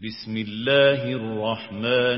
بسم الله الرحمن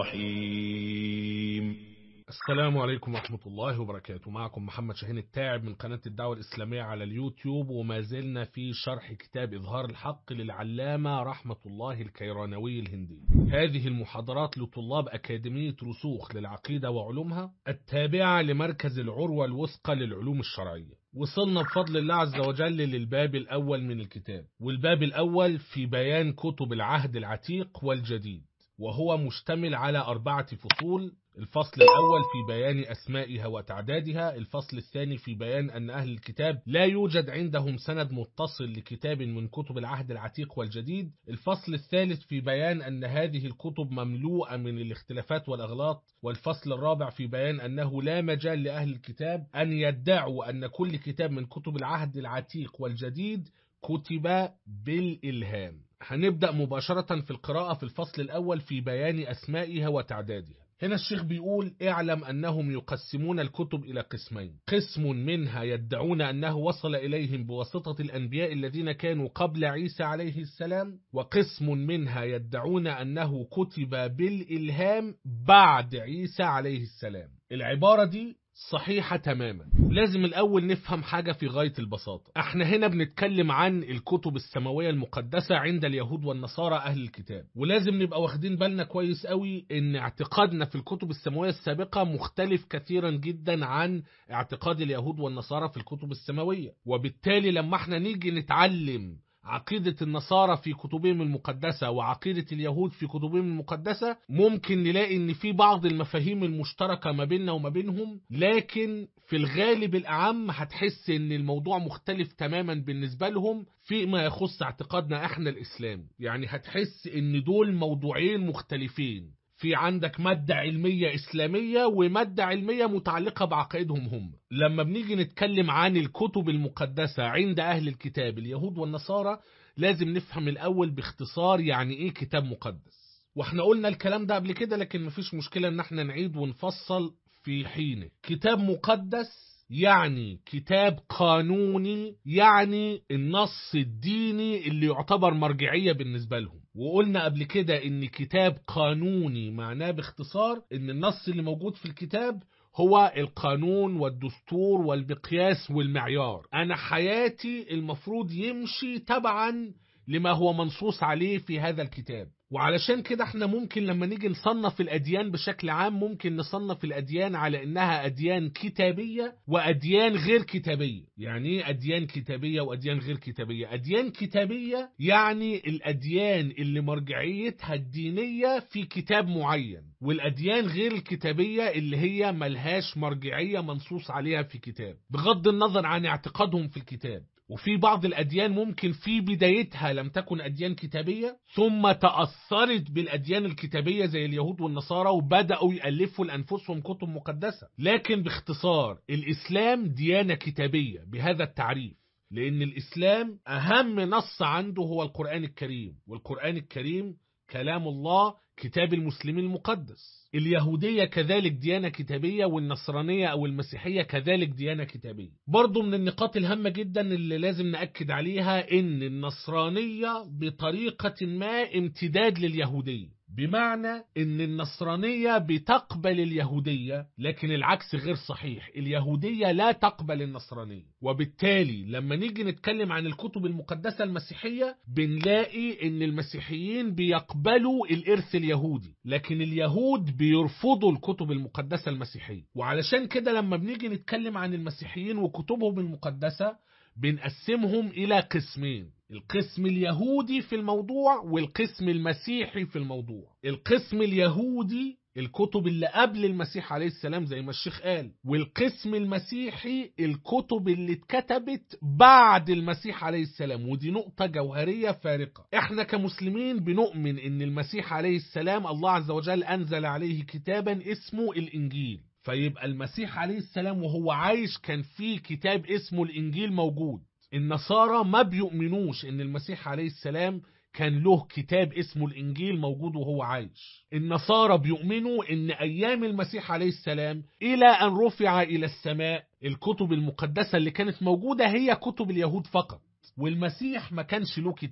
الرحيم السلام عليكم ورحمة الله وبركاته معكم محمد شاهين التاعب من قناة الدعوة الإسلامية على اليوتيوب وما زلنا في شرح كتاب إظهار الحق للعلامة رحمة الله الكيرانوي الهندي هذه المحاضرات لطلاب أكاديمية رسوخ للعقيدة وعلومها التابعة لمركز العروة الوثقى للعلوم الشرعية وصلنا بفضل الله عز وجل للباب الأول من الكتاب والباب الأول في بيان كتب العهد العتيق والجديد وهو مشتمل على أربعة فصول الفصل الأول في بيان أسمائها وتعدادها الفصل الثاني في بيان أن أهل الكتاب لا يوجد عندهم سند متصل لكتاب من كتب العهد العتيق والجديد الفصل الثالث في بيان أن هذه الكتب مملوءة من الاختلافات والأغلاط والفصل الرابع في بيان أنه لا مجال لأهل الكتاب أن يدعوا أن كل كتاب من كتب العهد العتيق والجديد كتب بالإلهام هنبدأ مباشرة في القراءة في الفصل الأول في بيان أسمائها وتعدادها هنا الشيخ بيقول اعلم أنهم يقسمون الكتب إلى قسمين قسم منها يدعون أنه وصل إليهم بواسطة الأنبياء الذين كانوا قبل عيسى عليه السلام وقسم منها يدعون أنه كتب بالإلهام بعد عيسى عليه السلام العبارة دي صحيحة تماما لازم الأول نفهم حاجة في غاية البساطة احنا هنا بنتكلم عن الكتب السماوية المقدسة عند اليهود والنصارى أهل الكتاب ولازم نبقى واخدين بالنا كويس قوي ان اعتقادنا في الكتب السماوية السابقة مختلف كثيرا جدا عن اعتقاد اليهود والنصارى في الكتب السماوية وبالتالي لما احنا نيجي نتعلم عقيدة النصارى في كتبهم المقدسة وعقيدة اليهود في كتبهم المقدسة ممكن نلاقي ان في بعض المفاهيم المشتركة ما بيننا وما بينهم لكن في الغالب الأعم هتحس ان الموضوع مختلف تماما بالنسبة لهم فيما يخص اعتقادنا احنا الإسلام يعني هتحس ان دول موضوعين مختلفين في عندك مادة علمية إسلامية ومادة علمية متعلقة بعقائدهم هم لما بنيجي نتكلم عن الكتب المقدسة عند أهل الكتاب اليهود والنصارى لازم نفهم الأول باختصار يعني إيه كتاب مقدس واحنا قلنا الكلام ده قبل كده لكن مفيش مشكلة ان احنا نعيد ونفصل في حينه كتاب مقدس يعني كتاب قانوني يعني النص الديني اللي يعتبر مرجعية بالنسبة لهم وقلنا قبل كده ان كتاب قانوني معناه باختصار ان النص اللي موجود في الكتاب هو القانون والدستور والمقياس والمعيار انا حياتي المفروض يمشي تبعا لما هو منصوص عليه في هذا الكتاب وعلشان كده احنا ممكن لما نيجي نصنف الأديان بشكل عام ممكن نصنف الأديان على إنها أديان كتابية وأديان غير كتابية يعني ايه أديان كتابية وأديان غير كتابية أديان كتابية يعني الأديان اللي مرجعيتها الدينية في كتاب معين والأديان غير الكتابية اللي هي ملهاش مرجعية منصوص عليها في كتاب بغض النظر عن اعتقادهم في الكتاب وفي بعض الأديان ممكن في بدايتها لم تكن أديان كتابية ثم تأثرت بالأديان الكتابية زي اليهود والنصارى وبدأوا يألفوا لأنفسهم كتب مقدسة لكن باختصار الإسلام ديانة كتابية بهذا التعريف لأن الإسلام أهم نص عنده هو القرآن الكريم والقرآن الكريم كلام الله كتاب المسلمين المقدس اليهودية كذلك ديانة كتابية والنصرانية أو المسيحية كذلك ديانة كتابية برضو من النقاط الهامة جدا اللي لازم نأكد عليها إن النصرانية بطريقة ما امتداد لليهودية بمعنى ان النصرانية بتقبل اليهودية لكن العكس غير صحيح اليهودية لا تقبل النصرانية وبالتالي لما نيجي نتكلم عن الكتب المقدسة المسيحية بنلاقي ان المسيحيين بيقبلوا الارث اليهودي لكن اليهود بيرفضوا الكتب المقدسة المسيحية وعلشان كده لما بنيجي نتكلم عن المسيحيين وكتبهم المقدسة بنقسمهم إلى قسمين القسم اليهودي في الموضوع والقسم المسيحي في الموضوع القسم اليهودي الكتب اللي قبل المسيح عليه السلام زي ما الشيخ قال والقسم المسيحي الكتب اللي اتكتبت بعد المسيح عليه السلام ودي نقطة جوهرية فارقة احنا كمسلمين بنؤمن ان المسيح عليه السلام الله عز وجل انزل عليه كتابا اسمه الانجيل فيبقى المسيح عليه السلام وهو عايش كان في كتاب اسمه الانجيل موجود النصارى ما بيؤمنوش ان المسيح عليه السلام كان له كتاب اسمه الإنجيل موجود وهو عايش النصارى بيؤمنوا ان أيام المسيح عليه السلام إلى أن رفع إلى السماء الكتب المقدسة اللي كانت موجودة هي كتب اليهود فقط والمسيح ما كانش له كتاب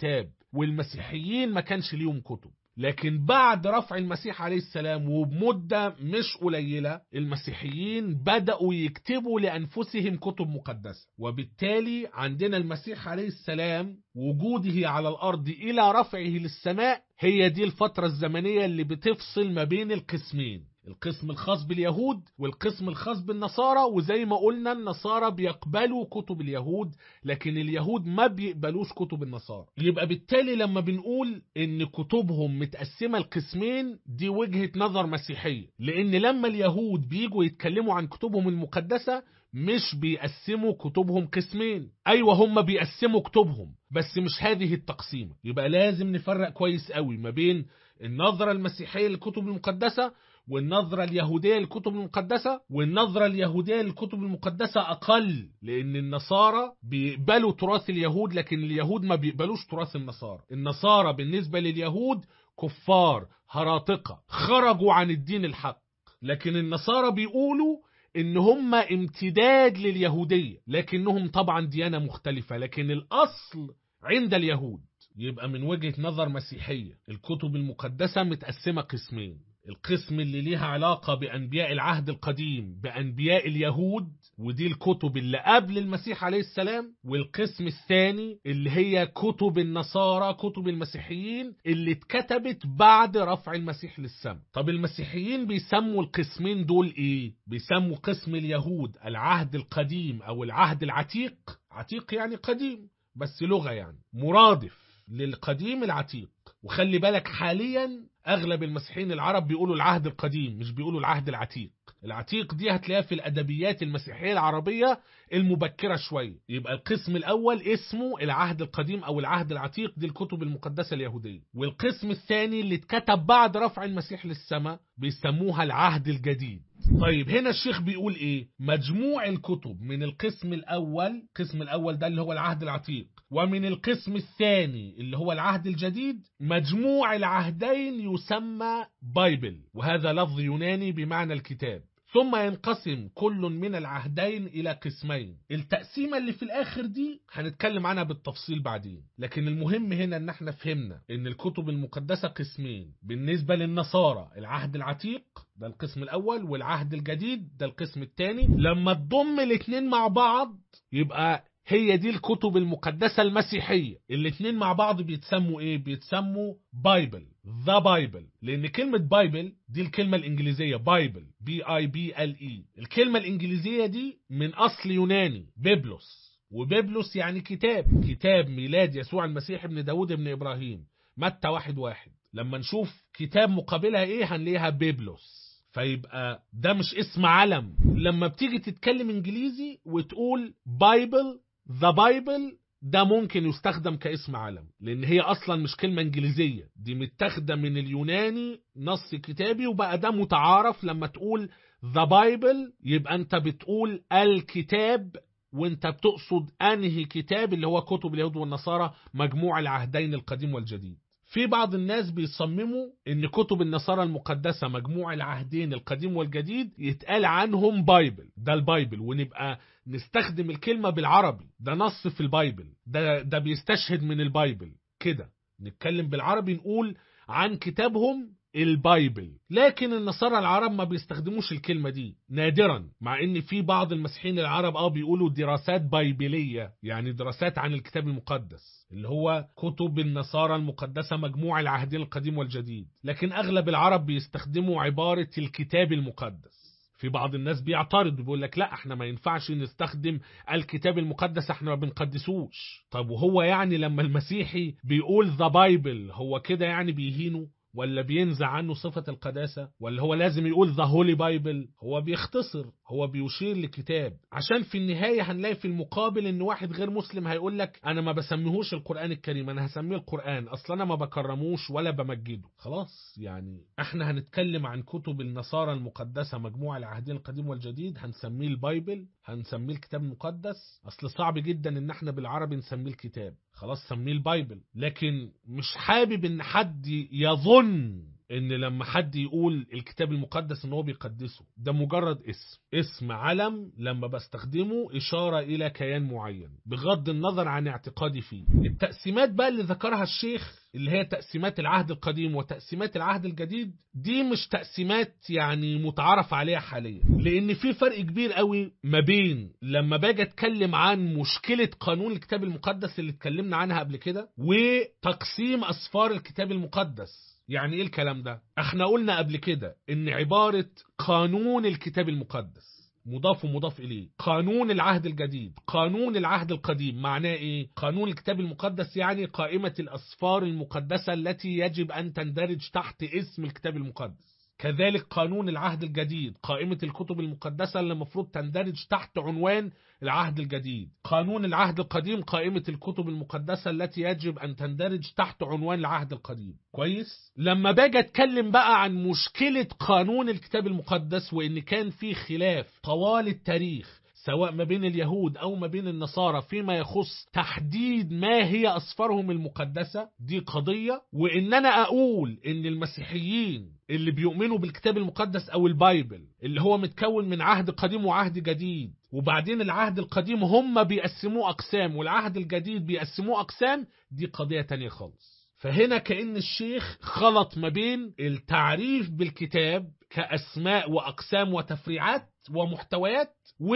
والمسيحيين ما كانش ليهم كتب لكن بعد رفع المسيح عليه السلام وبمدة مش قليلة المسيحيين بدأوا يكتبوا لأنفسهم كتب مقدسة وبالتالي عندنا المسيح عليه السلام وجوده على الأرض إلى رفعه للسماء هي دي الفترة الزمنية اللي بتفصل ما بين القسمين القسم الخاص باليهود والقسم الخاص بالنصارى وزي ما قلنا النصارى بيقبلوا كتب اليهود لكن اليهود ما بيقبلوش كتب النصارى يبقى بالتالي لما بنقول ان كتبهم متقسمة القسمين دي وجهة نظر مسيحية لان لما اليهود بيجوا يتكلموا عن كتبهم المقدسة مش بيقسموا كتبهم قسمين ايوه هم بيقسموا كتبهم بس مش هذه التقسيمة يبقى لازم نفرق كويس قوي ما بين النظرة المسيحية للكتب المقدسة والنظرة اليهودية للكتب المقدسة والنظرة اليهودية للكتب المقدسة أقل لأن النصارى بيقبلوا تراث اليهود لكن اليهود ما بيقبلوش تراث النصارى النصارى بالنسبة لليهود كفار هراطقة خرجوا عن الدين الحق لكن النصارى بيقولوا ان هم امتداد لليهودية لكنهم طبعا ديانة مختلفة لكن الأصل عند اليهود يبقى من وجهة نظر مسيحية الكتب المقدسة متقسمة قسمين القسم اللي ليها علاقة بأنبياء العهد القديم بأنبياء اليهود ودي الكتب اللي قبل المسيح عليه السلام والقسم الثاني اللي هي كتب النصارى كتب المسيحيين اللي اتكتبت بعد رفع المسيح للسماء طب المسيحيين بيسموا القسمين دول ايه بيسموا قسم اليهود العهد القديم او العهد العتيق عتيق يعني قديم بس لغة يعني مرادف للقديم العتيق وخلي بالك حاليا اغلب المسيحيين العرب بيقولوا العهد القديم مش بيقولوا العهد العتيق العتيق دي هتلاقيها في الادبيات المسيحيه العربيه المبكره شويه يبقى القسم الاول اسمه العهد القديم او العهد العتيق دي الكتب المقدسه اليهوديه والقسم الثاني اللي اتكتب بعد رفع المسيح للسماء بيسموها العهد الجديد طيب هنا الشيخ بيقول ايه مجموع الكتب من القسم الاول القسم الاول ده اللي هو العهد العتيق ومن القسم الثاني اللي هو العهد الجديد مجموع العهدين يسمى بايبل وهذا لفظ يوناني بمعنى الكتاب ثم ينقسم كل من العهدين إلى قسمين التقسيمة اللي في الآخر دي هنتكلم عنها بالتفصيل بعدين لكن المهم هنا ان احنا فهمنا ان الكتب المقدسة قسمين بالنسبة للنصارى العهد العتيق ده القسم الأول والعهد الجديد ده القسم الثاني لما تضم الاتنين مع بعض يبقى هي دي الكتب المقدسة المسيحية الاتنين مع بعض بيتسموا ايه بيتسموا بايبل ذا بايبل لان كلمة بايبل دي الكلمة الانجليزية بايبل بي اي بي ال اي الكلمة الانجليزية دي من اصل يوناني بيبلوس وبيبلوس يعني كتاب كتاب ميلاد يسوع المسيح ابن داود ابن ابراهيم متى واحد واحد لما نشوف كتاب مقابلها ايه هنلاقيها بيبلوس فيبقى ده مش اسم علم لما بتيجي تتكلم انجليزي وتقول بايبل ذا بايبل ده ممكن يستخدم كاسم علم لان هي اصلا مش كلمه انجليزيه دي متاخده من اليوناني نص كتابي وبقى ده متعارف لما تقول ذا بايبل يبقى انت بتقول الكتاب وانت بتقصد انهي كتاب اللي هو كتب اليهود والنصارى مجموع العهدين القديم والجديد في بعض الناس بيصمموا ان كتب النصارى المقدسة مجموع العهدين القديم والجديد يتقال عنهم بايبل ده البايبل ونبقى نستخدم الكلمة بالعربي ده نص في البايبل ده, ده بيستشهد من البايبل كده نتكلم بالعربي نقول عن كتابهم البايبل لكن النصارى العرب ما بيستخدموش الكلمة دي نادرا مع ان في بعض المسيحيين العرب اه بيقولوا دراسات بايبلية يعني دراسات عن الكتاب المقدس اللي هو كتب النصارى المقدسة مجموع العهدين القديم والجديد لكن اغلب العرب بيستخدموا عبارة الكتاب المقدس في بعض الناس بيعترض بيقول لك لا احنا ما ينفعش نستخدم الكتاب المقدس احنا ما بنقدسوش طب وهو يعني لما المسيحي بيقول ذا بايبل هو كده يعني بيهينه ولا بينزع عنه صفة القداسة ولا هو لازم يقول ذا هولي بايبل هو بيختصر هو بيشير لكتاب عشان في النهاية هنلاقي في المقابل ان واحد غير مسلم هيقول لك انا ما بسميهوش القرآن الكريم انا هسميه القرآن اصلا انا ما بكرموش ولا بمجده خلاص يعني احنا هنتكلم عن كتب النصارى المقدسة مجموع العهدين القديم والجديد هنسميه البايبل هنسميه الكتاب المقدس اصل صعب جدا ان احنا بالعربي نسميه الكتاب خلاص سميه البايبل لكن مش حابب ان حد يظن ان لما حد يقول الكتاب المقدس ان هو بيقدسه ده مجرد اسم اسم علم لما بستخدمه اشاره الى كيان معين بغض النظر عن اعتقادي فيه التقسيمات بقى اللي ذكرها الشيخ اللي هي تقسيمات العهد القديم وتقسيمات العهد الجديد دي مش تقسيمات يعني متعارف عليها حاليا لان في فرق كبير قوي ما بين لما باجي اتكلم عن مشكله قانون الكتاب المقدس اللي اتكلمنا عنها قبل كده وتقسيم اسفار الكتاب المقدس يعني ايه الكلام ده احنا قلنا قبل كده ان عباره قانون الكتاب المقدس مضاف ومضاف إليه قانون العهد الجديد قانون العهد القديم معناه إيه؟ قانون الكتاب المقدس يعني قائمة الأسفار المقدسة التي يجب أن تندرج تحت اسم الكتاب المقدس كذلك قانون العهد الجديد قائمة الكتب المقدسة اللي المفروض تندرج تحت عنوان العهد الجديد قانون العهد القديم قائمة الكتب المقدسة التي يجب أن تندرج تحت عنوان العهد القديم كويس لما باجي اتكلم بقى عن مشكلة قانون الكتاب المقدس وإن كان في خلاف طوال التاريخ سواء ما بين اليهود أو ما بين النصارى فيما يخص تحديد ما هي أسفارهم المقدسة دي قضية وإن أنا أقول إن المسيحيين اللي بيؤمنوا بالكتاب المقدس أو البايبل اللي هو متكون من عهد قديم وعهد جديد وبعدين العهد القديم هم بيقسموه أقسام والعهد الجديد بيقسموه أقسام دي قضية تانية خالص فهنا كأن الشيخ خلط ما بين التعريف بالكتاب كأسماء وأقسام وتفريعات ومحتويات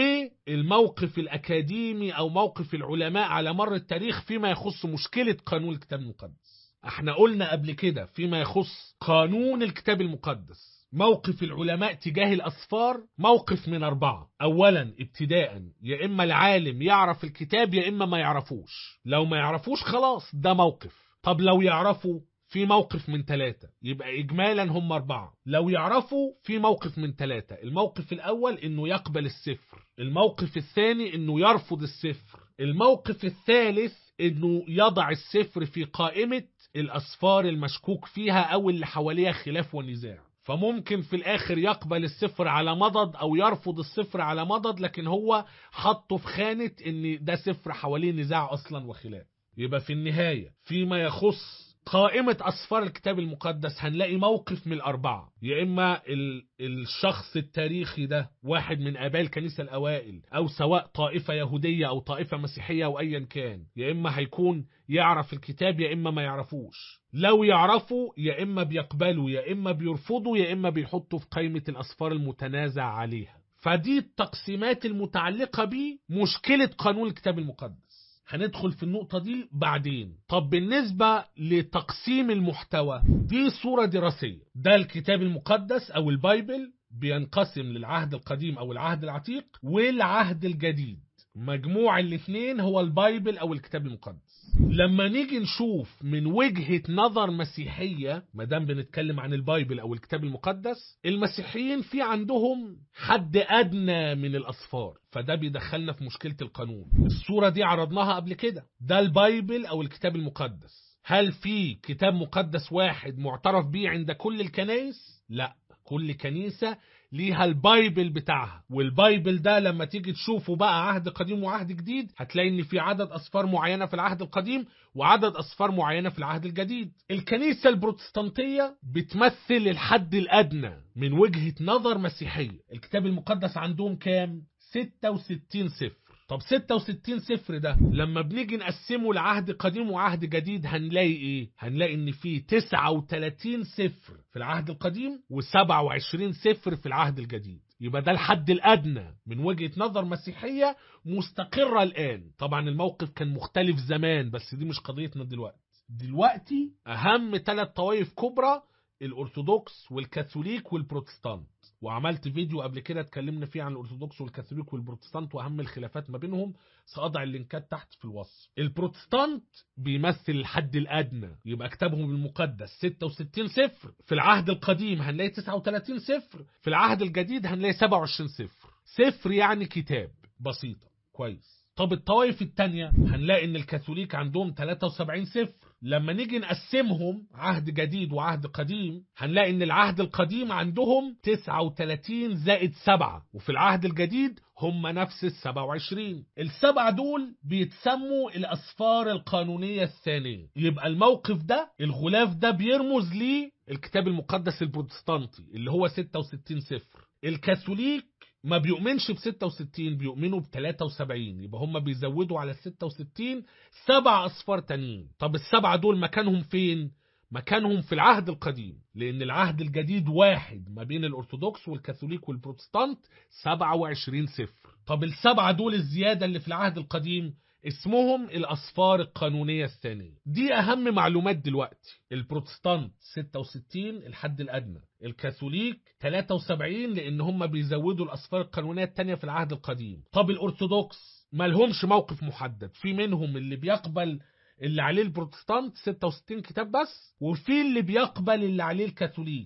والموقف الأكاديمي أو موقف العلماء على مر التاريخ فيما يخص مشكلة قانون الكتاب المقدس احنا قلنا قبل كده فيما يخص قانون الكتاب المقدس موقف العلماء تجاه الأسفار موقف من أربعة أولا ابتداء يا إما العالم يعرف الكتاب يا إما ما يعرفوش لو ما يعرفوش خلاص ده موقف طب لو يعرفوا في موقف من ثلاثة يبقى إجمالا هم أربعة لو يعرفوا في موقف من ثلاثة الموقف الأول إنه يقبل الصفر الموقف الثاني إنه يرفض الصفر الموقف الثالث إنه يضع الصفر في قائمة الأسفار المشكوك فيها أو اللي حواليها خلاف ونزاع فممكن في الآخر يقبل الصفر على مضض أو يرفض الصفر على مضض لكن هو حطه في خانة إن ده صفر حواليه نزاع أصلا وخلاف يبقى في النهاية فيما يخص قائمة أسفار الكتاب المقدس هنلاقي موقف من الأربعة يا إما ال- الشخص التاريخي ده واحد من آباء الكنيسة الأوائل أو سواء طائفة يهودية أو طائفة مسيحية أو أيا كان يا إما هيكون يعرف الكتاب يا إما ما يعرفوش لو يعرفوا يا إما بيقبلوا يا إما بيرفضوا يا إما بيحطوا في قائمة الأسفار المتنازع عليها فدي التقسيمات المتعلقة بمشكلة قانون الكتاب المقدس هندخل في النقطة دي بعدين طب بالنسبة لتقسيم المحتوى دي صورة دراسية ده الكتاب المقدس أو البايبل بينقسم للعهد القديم أو العهد العتيق والعهد الجديد مجموع الاثنين هو البايبل أو الكتاب المقدس لما نيجي نشوف من وجهة نظر مسيحية مادام بنتكلم عن البايبل أو الكتاب المقدس المسيحيين في عندهم حد أدنى من الأصفار فده بيدخلنا في مشكلة القانون الصورة دي عرضناها قبل كده ده البايبل أو الكتاب المقدس هل في كتاب مقدس واحد معترف بيه عند كل الكنائس؟ لا كل كنيسة ليها البايبل بتاعها والبايبل ده لما تيجي تشوفه بقى عهد قديم وعهد جديد هتلاقي ان في عدد اصفار معينة في العهد القديم وعدد اصفار معينة في العهد الجديد الكنيسة البروتستانتية بتمثل الحد الادنى من وجهة نظر مسيحية الكتاب المقدس عندهم كام 66 صفر طب 66 صفر ده لما بنيجي نقسمه لعهد قديم وعهد جديد هنلاقي ايه هنلاقي ان في 39 صفر في العهد القديم و27 صفر في العهد الجديد يبقى ده الحد الادنى من وجهة نظر مسيحية مستقرة الان طبعا الموقف كان مختلف زمان بس دي مش قضيتنا دلوقتي دلوقتي اهم ثلاث طوائف كبرى الارثوذكس والكاثوليك والبروتستانت وعملت فيديو قبل كده اتكلمنا فيه عن الارثوذكس والكاثوليك والبروتستانت واهم الخلافات ما بينهم سأضع اللينكات تحت في الوصف البروتستانت بيمثل الحد الادنى يبقى كتابهم المقدس 66 صفر في العهد القديم هنلاقي 39 صفر في العهد الجديد هنلاقي 27 صفر صفر يعني كتاب بسيطة كويس طب الطوائف التانية هنلاقي ان الكاثوليك عندهم 73 صفر لما نيجي نقسمهم عهد جديد وعهد قديم هنلاقي ان العهد القديم عندهم 39 زائد 7 وفي العهد الجديد هم نفس ال 27 السبعة دول بيتسموا الأسفار القانونية الثانية يبقى الموقف ده الغلاف ده بيرمز ليه الكتاب المقدس البروتستانتي اللي هو 66 سفر الكاثوليك ما بيؤمنش ب 66 بيؤمنوا ب 73 يبقى هم بيزودوا على ال 66 سبع اصفار تانيين طب السبعه دول مكانهم فين مكانهم في العهد القديم لان العهد الجديد واحد ما بين الارثوذكس والكاثوليك والبروتستانت 27 سفر طب السبعه دول الزياده اللي في العهد القديم اسمهم الأصفار القانونية الثانية دي أهم معلومات دلوقتي البروتستانت 66 الحد الأدنى الكاثوليك 73 لأن هم بيزودوا الأصفار القانونية الثانية في العهد القديم طب الأرثوذكس ما لهمش موقف محدد في منهم اللي بيقبل اللي عليه البروتستانت 66 كتاب بس وفي اللي بيقبل اللي عليه الكاثوليك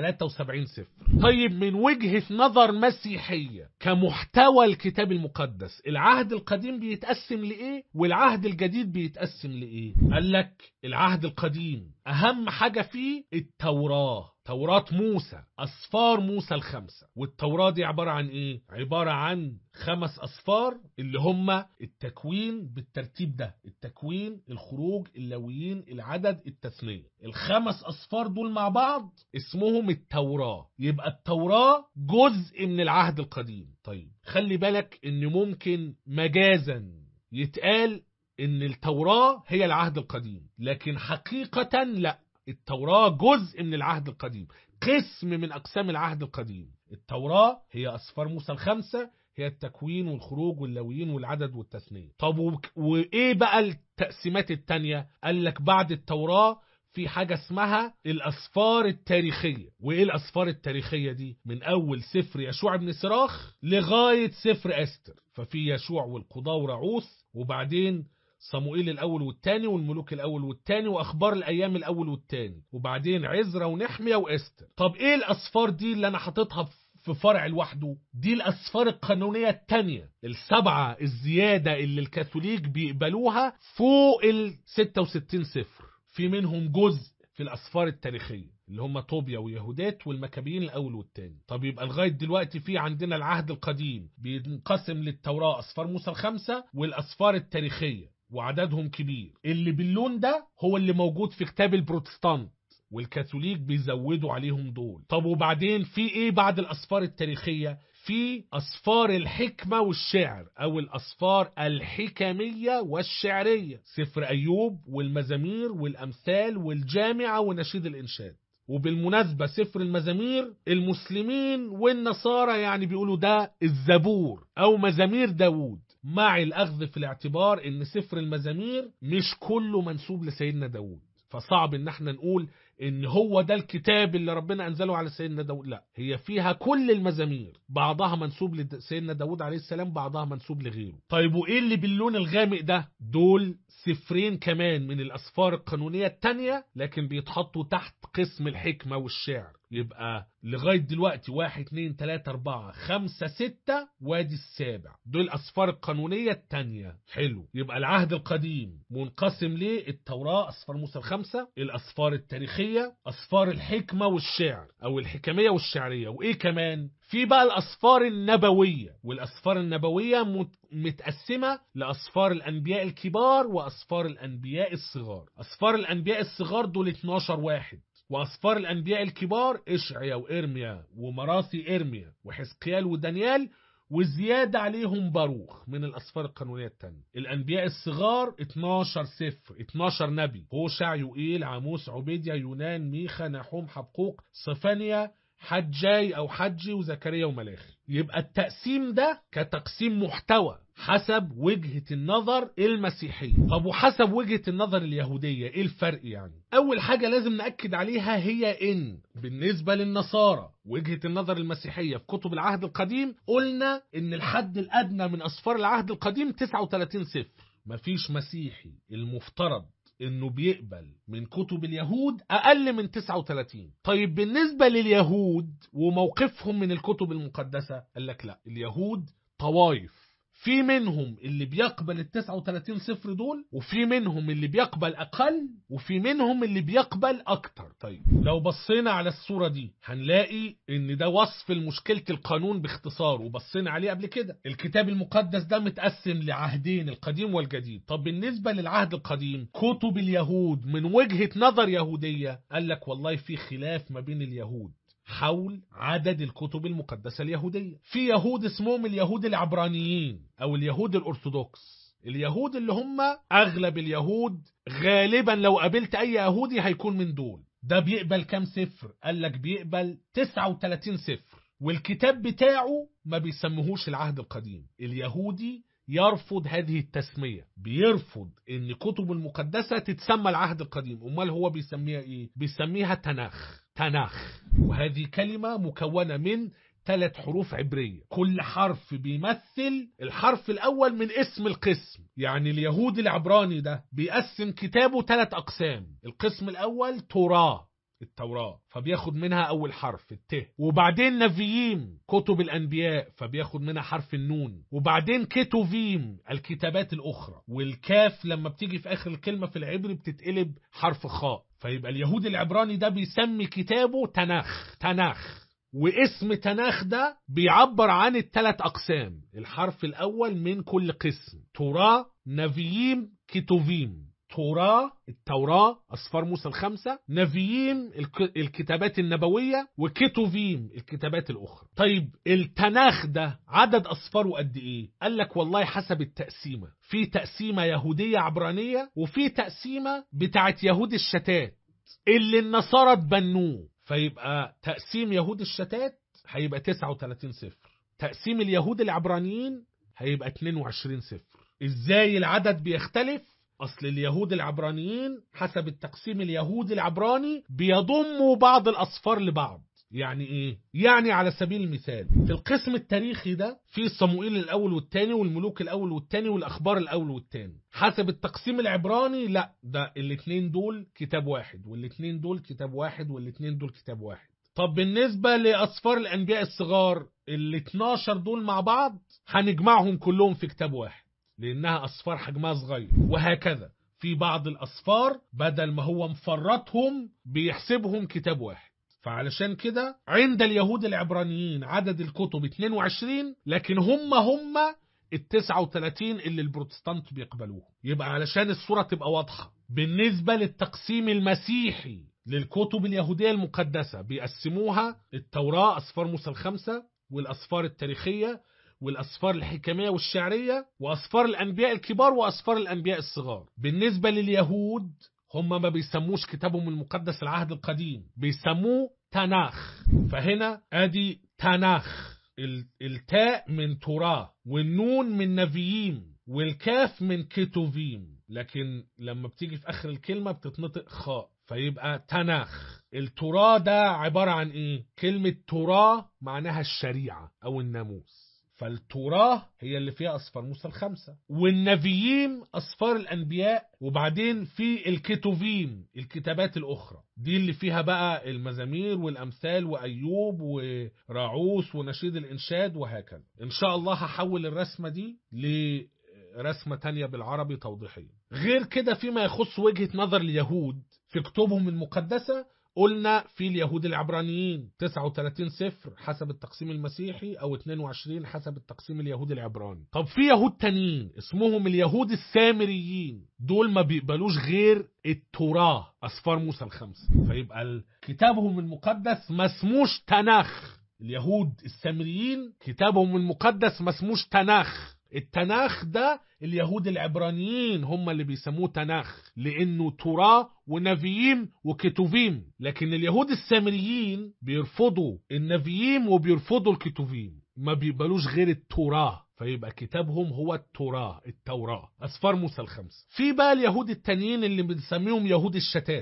73 سفر طيب من وجهة نظر مسيحية كمحتوى الكتاب المقدس العهد القديم بيتقسم لإيه والعهد الجديد بيتقسم لإيه قال لك العهد القديم أهم حاجة فيه التوراة توراة موسى أصفار موسى الخمسة والتوراة دي عبارة عن إيه؟ عبارة عن خمس أصفار اللي هم التكوين بالترتيب ده التكوين الخروج اللويين العدد التثنية الخمس أصفار دول مع بعض اسمهم التوراة يبقى التوراة جزء من العهد القديم طيب خلي بالك إن ممكن مجازا يتقال إن التوراة هي العهد القديم لكن حقيقة لا التوراة جزء من العهد القديم قسم من أقسام العهد القديم التوراة هي أسفار موسى الخمسة هي التكوين والخروج واللويين والعدد والتثنية طب وك- وإيه بقى التقسيمات التانية قال لك بعد التوراة في حاجة اسمها الأسفار التاريخية وإيه الأسفار التاريخية دي من أول سفر يشوع بن سراخ لغاية سفر أستر ففي يشوع والقضاء ورعوس وبعدين صموئيل الأول والتاني والملوك الأول والتاني وأخبار الأيام الأول والتاني وبعدين عزرا ونحمية وإستر طب إيه الأسفار دي اللي أنا حاططها في فرع لوحده دي الأسفار القانونية التانية السبعة الزيادة اللي الكاثوليك بيقبلوها فوق ال 66 صفر في منهم جزء في الأسفار التاريخية اللي هم طوبيا ويهودات والمكابيين الأول والتاني طب يبقى لغاية دلوقتي في عندنا العهد القديم بينقسم للتوراة أسفار موسى الخمسة والأسفار التاريخية وعددهم كبير اللي باللون ده هو اللي موجود في كتاب البروتستانت والكاثوليك بيزودوا عليهم دول طب وبعدين في ايه بعد الاسفار التاريخيه في اسفار الحكمه والشعر او الاسفار الحكميه والشعريه سفر ايوب والمزامير والامثال والجامعه ونشيد الانشاد وبالمناسبة سفر المزامير المسلمين والنصارى يعني بيقولوا ده الزبور أو مزامير داوود مع الأخذ في الاعتبار إن سفر المزامير مش كله منسوب لسيدنا داوود فصعب إن احنا نقول إن هو ده الكتاب اللي ربنا أنزله على سيدنا داوود لا هي فيها كل المزامير بعضها منسوب لسيدنا داوود عليه السلام بعضها منسوب لغيره طيب وإيه اللي باللون الغامق ده دول سفرين كمان من الأسفار القانونية التانية لكن بيتحطوا تحت قسم الحكمة والشعر يبقى لغاية دلوقتي واحد اتنين تلاتة اربعة خمسة ستة وادي السابع دول الأسفار القانونية التانية حلو يبقى العهد القديم منقسم ليه التوراة أسفار موسى الخمسة الأسفار التاريخية أسفار الحكمة والشعر أو الحكمية والشعرية وإيه كمان في بقى الأسفار النبوية والأسفار النبوية مت- متقسمة لأسفار الأنبياء الكبار وأسفار الأنبياء الصغار أسفار الأنبياء الصغار دول 12 واحد وأسفار الأنبياء الكبار إشعيا وإرميا ومراثي إرميا وحزقيال ودانيال وزيادة عليهم باروخ من الأسفار القانونية التانية الأنبياء الصغار 12 سفر 12 نبي هوشع يوئيل عاموس عبيديا يونان ميخا نحوم حبقوق صفانيا حجاي أو حجي وزكريا وملاخي يبقى التقسيم ده كتقسيم محتوى حسب وجهة النظر المسيحية طب وحسب وجهة النظر اليهودية ايه الفرق يعني اول حاجة لازم نأكد عليها هي ان بالنسبة للنصارى وجهة النظر المسيحية في كتب العهد القديم قلنا ان الحد الادنى من اسفار العهد القديم 39 سفر مفيش مسيحي المفترض انه بيقبل من كتب اليهود اقل من 39 طيب بالنسبة لليهود وموقفهم من الكتب المقدسة قال لك لا اليهود طوائف في منهم اللي بيقبل ال 39 صفر دول وفي منهم اللي بيقبل اقل وفي منهم اللي بيقبل اكتر طيب لو بصينا على الصورة دي هنلاقي ان ده وصف لمشكلة القانون باختصار وبصينا عليه قبل كده الكتاب المقدس ده متقسم لعهدين القديم والجديد طب بالنسبة للعهد القديم كتب اليهود من وجهة نظر يهودية قال لك والله في خلاف ما بين اليهود حول عدد الكتب المقدسة اليهودية في يهود اسمهم اليهود العبرانيين أو اليهود الأرثوذكس اليهود اللي هم أغلب اليهود غالبا لو قابلت أي يهودي هيكون من دول ده بيقبل كام صفر قال لك بيقبل 39 صفر والكتاب بتاعه ما بيسميهوش العهد القديم اليهودي يرفض هذه التسمية بيرفض ان كتب المقدسة تتسمى العهد القديم امال هو بيسميها ايه بيسميها تناخ تناخ وهذه كلمة مكونة من ثلاث حروف عبرية كل حرف بيمثل الحرف الأول من اسم القسم يعني اليهود العبراني ده بيقسم كتابه ثلاث أقسام القسم الأول توراة التوراة فبياخد منها أول حرف الت وبعدين نبيين كتب الأنبياء فبياخد منها حرف النون وبعدين كتوفيم الكتابات الأخرى والكاف لما بتيجي في آخر الكلمة في العبري بتتقلب حرف خاء فيبقى اليهود العبراني ده بيسمي كتابه تناخ تناخ واسم تناخ ده بيعبر عن الثلاث أقسام الحرف الأول من كل قسم توراة نبيين كتوفيم توراة التوراة أصفار موسى الخمسة نبيين الك- الكتابات النبوية وكتوفيم الكتابات الأخرى طيب التناخ ده عدد أصفاره قد إيه قال لك والله حسب التقسيمة في تقسيمة يهودية عبرانية وفي تقسيمة بتاعت يهود الشتات اللي النصارى اتبنوه فيبقى تقسيم يهود الشتات هيبقى 39 صفر تقسيم اليهود العبرانيين هيبقى 22 صفر ازاي العدد بيختلف اصل اليهود العبرانيين حسب التقسيم اليهودي العبراني بيضموا بعض الاصفار لبعض يعني ايه يعني على سبيل المثال في القسم التاريخي ده في صموئيل الاول والثاني والملوك الاول والثاني والاخبار الاول والثاني حسب التقسيم العبراني لا ده الاثنين دول كتاب واحد والاثنين دول كتاب واحد والاثنين دول كتاب واحد طب بالنسبة لأصفار الأنبياء الصغار ال 12 دول مع بعض هنجمعهم كلهم في كتاب واحد لأنها أصفار حجمها صغير وهكذا في بعض الأصفار بدل ما هو مفرطهم بيحسبهم كتاب واحد فعلشان كده عند اليهود العبرانيين عدد الكتب 22 لكن هم هم ال 39 اللي البروتستانت بيقبلوه يبقى علشان الصورة تبقى واضحة بالنسبة للتقسيم المسيحي للكتب اليهودية المقدسة بيقسموها التوراة أصفار موسى الخمسة والأصفار التاريخية والأصفار الحكمية والشعرية وأصفار الأنبياء الكبار وأصفار الأنبياء الصغار بالنسبة لليهود هم ما بيسموش كتابهم المقدس العهد القديم بيسموه تناخ فهنا ادي تناخ ال- التاء من توراه والنون من نبيين والكاف من كتوفيم لكن لما بتيجي في اخر الكلمه بتتنطق خاء فيبقى تناخ التوراه ده عباره عن ايه كلمه توراه معناها الشريعه او الناموس فالتوراة هي اللي فيها أصفار موسى الخمسة والنبيين أصفار الأنبياء وبعدين في الكتوفيم الكتابات الأخرى دي اللي فيها بقى المزامير والأمثال وأيوب وراعوس ونشيد الإنشاد وهكذا إن شاء الله هحول الرسمة دي لرسمة تانية بالعربي توضيحية غير كده فيما يخص وجهة نظر اليهود في كتبهم المقدسة قلنا في اليهود العبرانيين 39 صفر حسب التقسيم المسيحي او 22 حسب التقسيم اليهودي العبراني طب في يهود تانيين اسمهم اليهود السامريين دول ما بيقبلوش غير التوراة اصفار موسى الخمسة فيبقى ال- كتابهم المقدس ما اسموش تناخ اليهود السامريين كتابهم المقدس ما اسموش تناخ التناخ ده اليهود العبرانيين هم اللي بيسموه تناخ لانه توراه ونبيين وكتوفيم لكن اليهود السامريين بيرفضوا النبيين وبيرفضوا الكتوفيم ما بيقبلوش غير التوراه فيبقى كتابهم هو التوراه التوراة أسفار موسى الخمس في بقى اليهود التانيين اللي بنسميهم يهود الشتات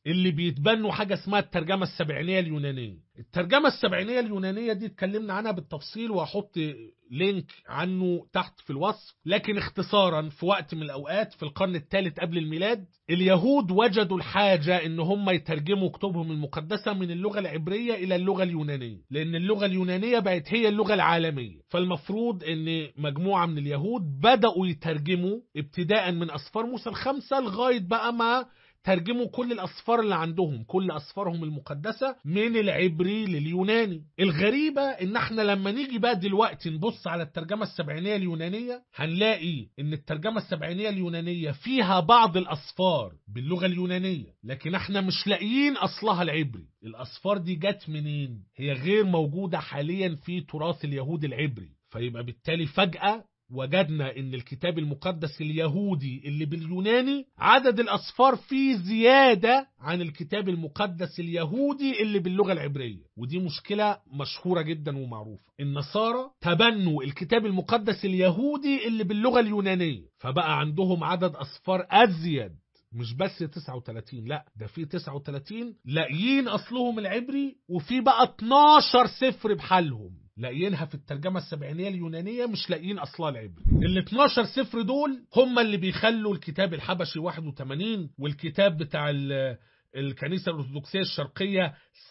اللي بيتبنوا حاجة اسمها الترجمة السبعينية اليونانية الترجمة السبعينية اليونانية دي اتكلمنا عنها بالتفصيل وهحط لينك عنه تحت في الوصف لكن اختصارا في وقت من الأوقات في القرن الثالث قبل الميلاد اليهود وجدوا الحاجة ان هم يترجموا كتبهم المقدسة من اللغة العبرية إلى اللغة اليونانية لأن اللغة اليونانية بقت هي اللغة العالمية فالمفروض ان مجموعة من اليهود بدأوا يترجموا ابتداء من أسفار موسى الخمسة لغاية بقى ما ترجموا كل الأسفار اللي عندهم كل أسفارهم المقدسة من العبري لليوناني الغريبة إن احنا لما نيجي بقى دلوقتي نبص على الترجمة السبعينية اليونانية هنلاقي إن الترجمة السبعينية اليونانية فيها بعض الأسفار باللغة اليونانية لكن احنا مش لاقيين أصلها العبري الأسفار دي جت منين؟ هي غير موجودة حاليا في تراث اليهود العبري فيبقى بالتالي فجأة وجدنا ان الكتاب المقدس اليهودي اللي باليوناني عدد الاصفار فيه زيادة عن الكتاب المقدس اليهودي اللي باللغة العبرية ودي مشكلة مشهورة جدا ومعروفة النصارى تبنوا الكتاب المقدس اليهودي اللي باللغة اليونانية فبقى عندهم عدد اصفار ازيد مش بس 39 لا ده في 39 لاقيين اصلهم العبري وفي بقى 12 سفر بحالهم لاقيينها في الترجمة السبعينية اليونانية مش لاقيين أصلها العبري ال 12 سفر دول هم اللي بيخلوا الكتاب الحبشي 81 والكتاب بتاع الكنيسة الأرثوذكسية الشرقية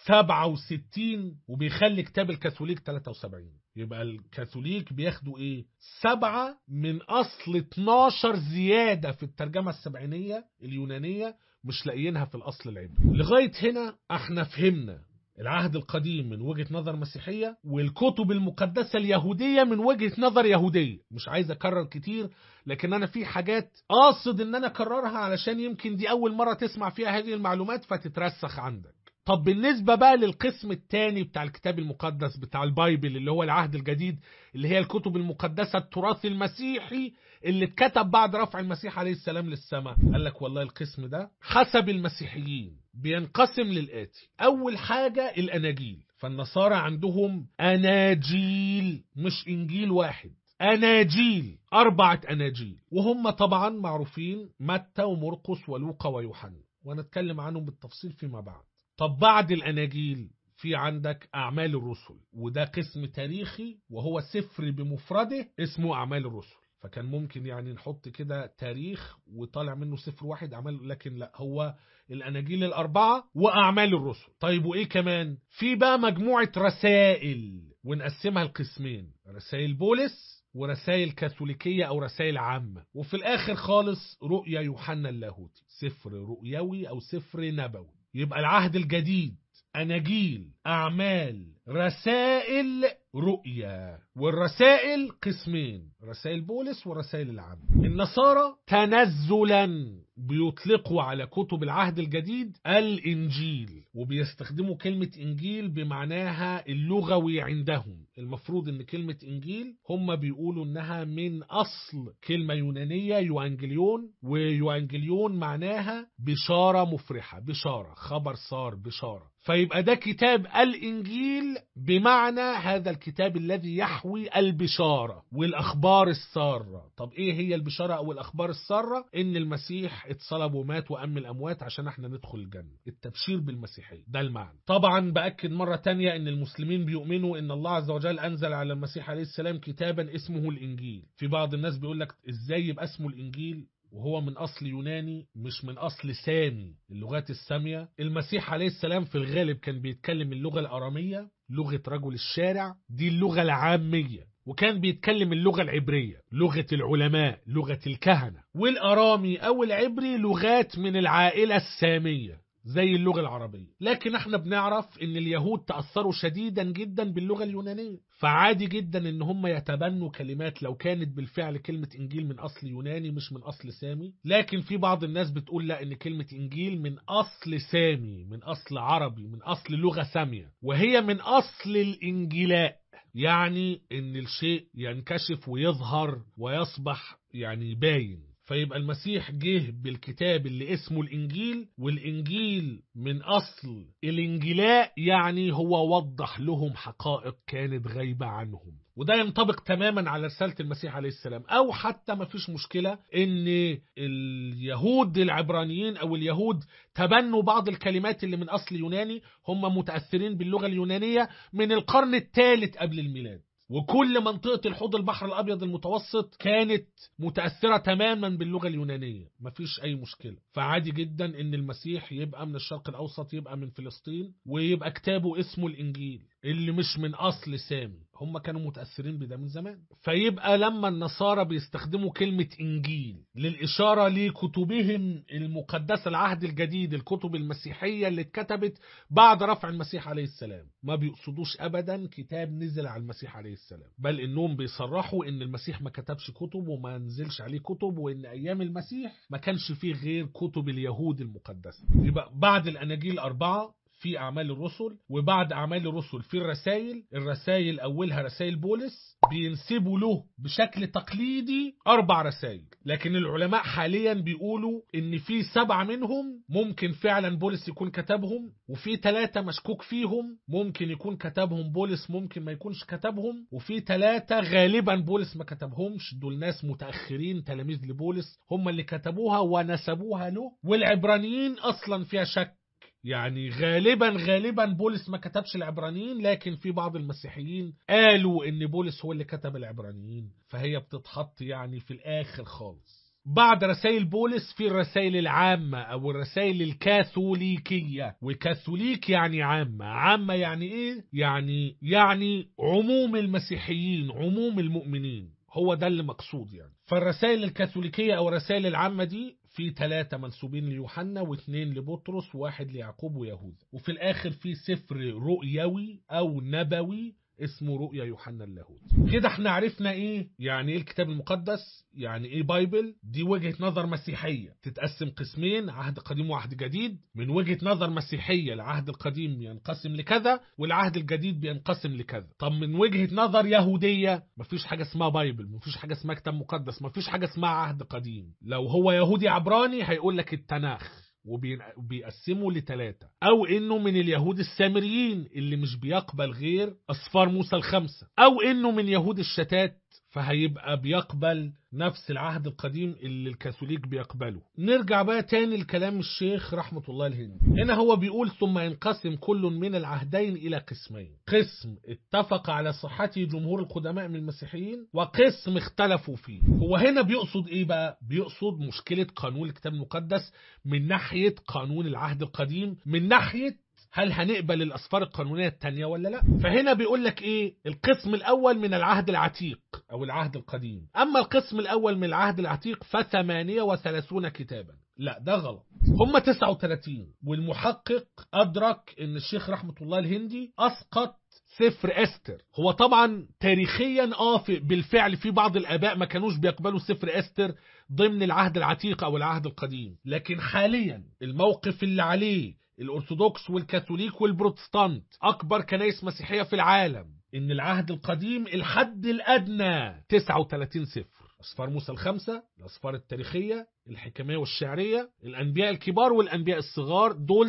67 وبيخلي كتاب الكاثوليك 73 يبقى الكاثوليك بياخدوا ايه سبعة من أصل 12 زيادة في الترجمة السبعينية اليونانية مش لاقيينها في الأصل العبري لغاية هنا احنا فهمنا العهد القديم من وجهة نظر مسيحية والكتب المقدسة اليهودية من وجهة نظر يهودية مش عايز أكرر كتير لكن أنا في حاجات قاصد إن أنا أكررها علشان يمكن دي أول مرة تسمع فيها هذه المعلومات فتترسخ عندك طب بالنسبة بقى للقسم الثاني بتاع الكتاب المقدس بتاع البايبل اللي هو العهد الجديد اللي هي الكتب المقدسة التراث المسيحي اللي اتكتب بعد رفع المسيح عليه السلام للسماء قال لك والله القسم ده حسب المسيحيين بينقسم للآتي أول حاجة الأناجيل فالنصارى عندهم أناجيل مش إنجيل واحد أناجيل أربعة أناجيل وهم طبعا معروفين متى ومرقس ولوقا ويوحنا ونتكلم عنهم بالتفصيل فيما بعد طب بعد الأناجيل في عندك أعمال الرسل وده قسم تاريخي وهو سفر بمفرده اسمه أعمال الرسل فكان ممكن يعني نحط كده تاريخ وطالع منه سفر واحد أعمال لكن لا هو الأناجيل الأربعة وأعمال الرسل طيب وإيه كمان في بقى مجموعة رسائل ونقسمها لقسمين رسائل بولس ورسائل كاثوليكية أو رسائل عامة وفي الآخر خالص رؤيا يوحنا اللاهوتي سفر رؤيوي أو سفر نبوي يبقى العهد الجديد أناجيل أعمال رسائل رؤيا والرسائل قسمين رسائل بولس ورسائل العام النصارى تنزلا بيطلقوا على كتب العهد الجديد الإنجيل وبيستخدموا كلمة إنجيل بمعناها اللغوي عندهم المفروض ان كلمة إنجيل هم بيقولوا انها من أصل كلمة يونانية يوانجليون ويوانجليون معناها بشارة مفرحة بشارة خبر صار بشارة فيبقى ده كتاب الإنجيل بمعنى هذا الكتاب الذي يحوي البشارة والأخبار السارة طب إيه هي البشارة أو الأخبار السارة إن المسيح اتصلب ومات وأم الأموات عشان احنا ندخل الجنة التبشير بالمسيحية ده المعنى طبعا بأكد مرة تانية إن المسلمين بيؤمنوا إن الله عز وجل أنزل على المسيح عليه السلام كتابا اسمه الإنجيل في بعض الناس بيقول لك إزاي يبقى اسمه الإنجيل وهو من أصل يوناني مش من أصل سامي اللغات السامية المسيح عليه السلام في الغالب كان بيتكلم اللغة الأرامية لغة رجل الشارع دي اللغة العامية وكان بيتكلم اللغة العبرية لغة العلماء لغة الكهنة والأرامي أو العبري لغات من العائلة السامية زي اللغة العربية لكن احنا بنعرف ان اليهود تأثروا شديدا جدا باللغة اليونانية فعادي جدا ان هم يتبنوا كلمات لو كانت بالفعل كلمة انجيل من اصل يوناني مش من اصل سامي لكن في بعض الناس بتقول لا ان كلمة انجيل من اصل سامي من اصل عربي من اصل لغة سامية وهي من اصل الانجيلاء يعني ان الشيء ينكشف ويظهر ويصبح يعني باين فيبقى المسيح جه بالكتاب اللي اسمه الإنجيل والإنجيل من أصل الإنجيلاء يعني هو وضح لهم حقائق كانت غايبة عنهم وده ينطبق تماما على رسالة المسيح عليه السلام أو حتى ما فيش مشكلة إن اليهود العبرانيين أو اليهود تبنوا بعض الكلمات اللي من أصل يوناني هم متأثرين باللغة اليونانية من القرن الثالث قبل الميلاد وكل منطقة الحوض البحر الأبيض المتوسط كانت متأثرة تماما باللغة اليونانية مفيش أي مشكلة فعادي جدا إن المسيح يبقى من الشرق الأوسط يبقى من فلسطين ويبقى كتابه اسمه الإنجيل اللي مش من أصل سامي هم كانوا متأثرين بده من زمان فيبقى لما النصارى بيستخدموا كلمة إنجيل للإشارة لكتبهم المقدسة العهد الجديد الكتب المسيحية اللي اتكتبت بعد رفع المسيح عليه السلام ما بيقصدوش أبدا كتاب نزل على المسيح عليه السلام بل إنهم بيصرحوا إن المسيح ما كتبش كتب وما نزلش عليه كتب وإن أيام المسيح ما كانش فيه غير كتب اليهود المقدسة يبقى بعد الأناجيل الأربعة في أعمال الرسل وبعد أعمال الرسل في الرسائل الرسائل أولها رسائل بولس بينسبوا له بشكل تقليدي أربع رسائل لكن العلماء حاليا بيقولوا إن في سبعة منهم ممكن فعلا بولس يكون كتبهم وفي ثلاثة مشكوك فيهم ممكن يكون كتبهم بولس ممكن ما يكونش كتبهم وفي ثلاثة غالبا بولس ما كتبهمش دول ناس متأخرين تلاميذ لبولس هم اللي كتبوها ونسبوها له والعبرانيين أصلا فيها شك يعني غالبا غالبا بولس ما كتبش العبرانيين لكن في بعض المسيحيين قالوا ان بولس هو اللي كتب العبرانيين فهي بتتحط يعني في الاخر خالص بعد رسائل بولس في الرسائل العامة أو الرسائل الكاثوليكية وكاثوليك يعني عامة عامة يعني إيه؟ يعني يعني عموم المسيحيين عموم المؤمنين هو ده اللي مقصود يعني فالرسائل الكاثوليكية أو الرسائل العامة دي في ثلاثة منسوبين ليوحنا واثنين لبطرس وواحد ليعقوب ويهوذا وفي الآخر في سفر رؤيوي أو نبوي اسمه رؤيا يوحنا اللاهوت كده احنا عرفنا ايه يعني ايه الكتاب المقدس يعني ايه بايبل دي وجهة نظر مسيحية تتقسم قسمين عهد قديم وعهد جديد من وجهة نظر مسيحية العهد القديم ينقسم لكذا والعهد الجديد بينقسم لكذا طب من وجهة نظر يهودية مفيش حاجة اسمها بايبل مفيش حاجة اسمها كتاب مقدس مفيش حاجة اسمها عهد قديم لو هو يهودي عبراني هيقول لك التناخ وبيقسموا لثلاثة أو إنه من اليهود السامريين اللي مش بيقبل غير أصفار موسى الخمسة أو إنه من يهود الشتات فهيبقى بيقبل نفس العهد القديم اللي الكاثوليك بيقبله نرجع بقى تاني لكلام الشيخ رحمة الله الهندي هنا هو بيقول ثم ينقسم كل من العهدين إلى قسمين قسم اتفق على صحته جمهور القدماء من المسيحيين وقسم اختلفوا فيه هو هنا بيقصد ايه بقى بيقصد مشكلة قانون الكتاب المقدس من ناحية قانون العهد القديم من ناحية هل هنقبل الأسفار القانونية التانية ولا لا فهنا بيقول لك إيه القسم الأول من العهد العتيق أو العهد القديم أما القسم الأول من العهد العتيق فثمانية وثلاثون كتابا لا ده غلط هم 39 والمحقق أدرك أن الشيخ رحمة الله الهندي أسقط سفر استر هو طبعا تاريخيا اه بالفعل في بعض الاباء ما كانوش بيقبلوا سفر استر ضمن العهد العتيق او العهد القديم لكن حاليا الموقف اللي عليه الأرثوذكس والكاثوليك والبروتستانت أكبر كنائس مسيحية في العالم إن العهد القديم الحد الأدنى 39 سفر أسفار موسى الخمسة الأسفار التاريخية الحكمية والشعرية الأنبياء الكبار والأنبياء الصغار دول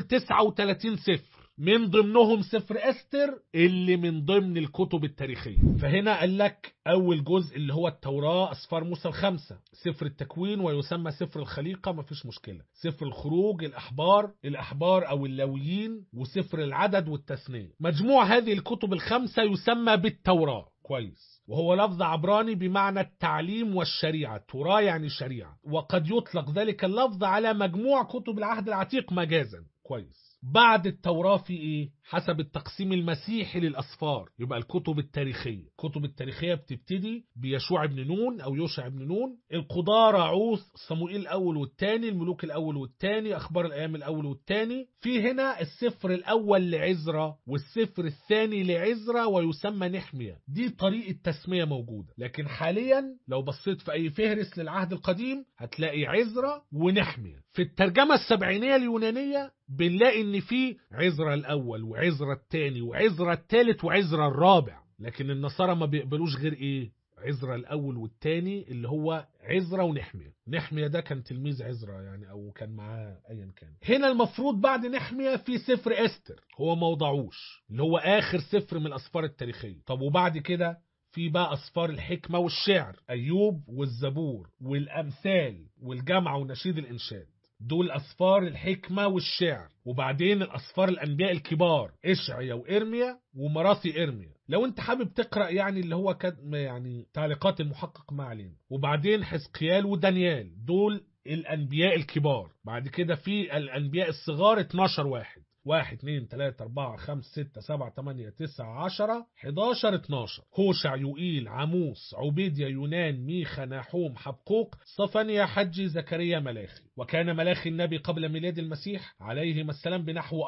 39 سفر من ضمنهم سفر استر اللي من ضمن الكتب التاريخية فهنا قال لك أول جزء اللي هو التوراة أسفار موسى الخمسة سفر التكوين ويسمى سفر الخليقة مفيش مشكلة سفر الخروج الأحبار الأحبار أو اللاويين وسفر العدد والتثنية مجموع هذه الكتب الخمسة يسمى بالتوراة كويس وهو لفظ عبراني بمعنى التعليم والشريعة توراه يعني شريعة وقد يطلق ذلك اللفظ على مجموع كتب العهد العتيق مجازا كويس بعد التوراة في ايه؟ حسب التقسيم المسيحي للأسفار يبقى الكتب التاريخية الكتب التاريخية بتبتدي بيشوع بن نون أو يوشع بن نون القضاة راعوث صموئيل الأول والثاني الملوك الأول والثاني أخبار الأيام الأول والثاني في هنا السفر الأول لعزرا والسفر الثاني لعزرا ويسمى نحمية دي طريقة تسمية موجودة لكن حاليا لو بصيت في أي فهرس للعهد القديم هتلاقي عزرا ونحمية في الترجمة السبعينية اليونانية بنلاقي ان في عزرا الاول وعزرا الثاني وعزرا الثالث وعزرا الرابع لكن النصارى ما بيقبلوش غير ايه عزرا الاول والثاني اللي هو عزرا ونحمية نحمية ده كان تلميذ عزرا يعني او كان معاه ايا كان هنا المفروض بعد نحمية في سفر استر هو ما وضعوش اللي هو اخر سفر من الاسفار التاريخية طب وبعد كده في بقى أسفار الحكمة والشعر أيوب والزبور والأمثال والجامعة ونشيد الإنشاد دول أسفار الحكمة والشعر وبعدين الأسفار الأنبياء الكبار إشعيا وإرميا ومراثي إرميا لو أنت حابب تقرأ يعني اللي هو كان يعني تعليقات المحقق ما علينا وبعدين حزقيال ودانيال دول الأنبياء الكبار بعد كده في الأنبياء الصغار 12 واحد واحد اتنين تلاتة أربعة خمسة ستة سبعة تمانية تسعة عشرة حداشر اتناشر هوشع يوئيل عموس عبيديا يونان ميخا ناحوم حبقوق صفانيا حجي زكريا ملاخي وكان ملاخي النبي قبل ميلاد المسيح عليهما السلام بنحو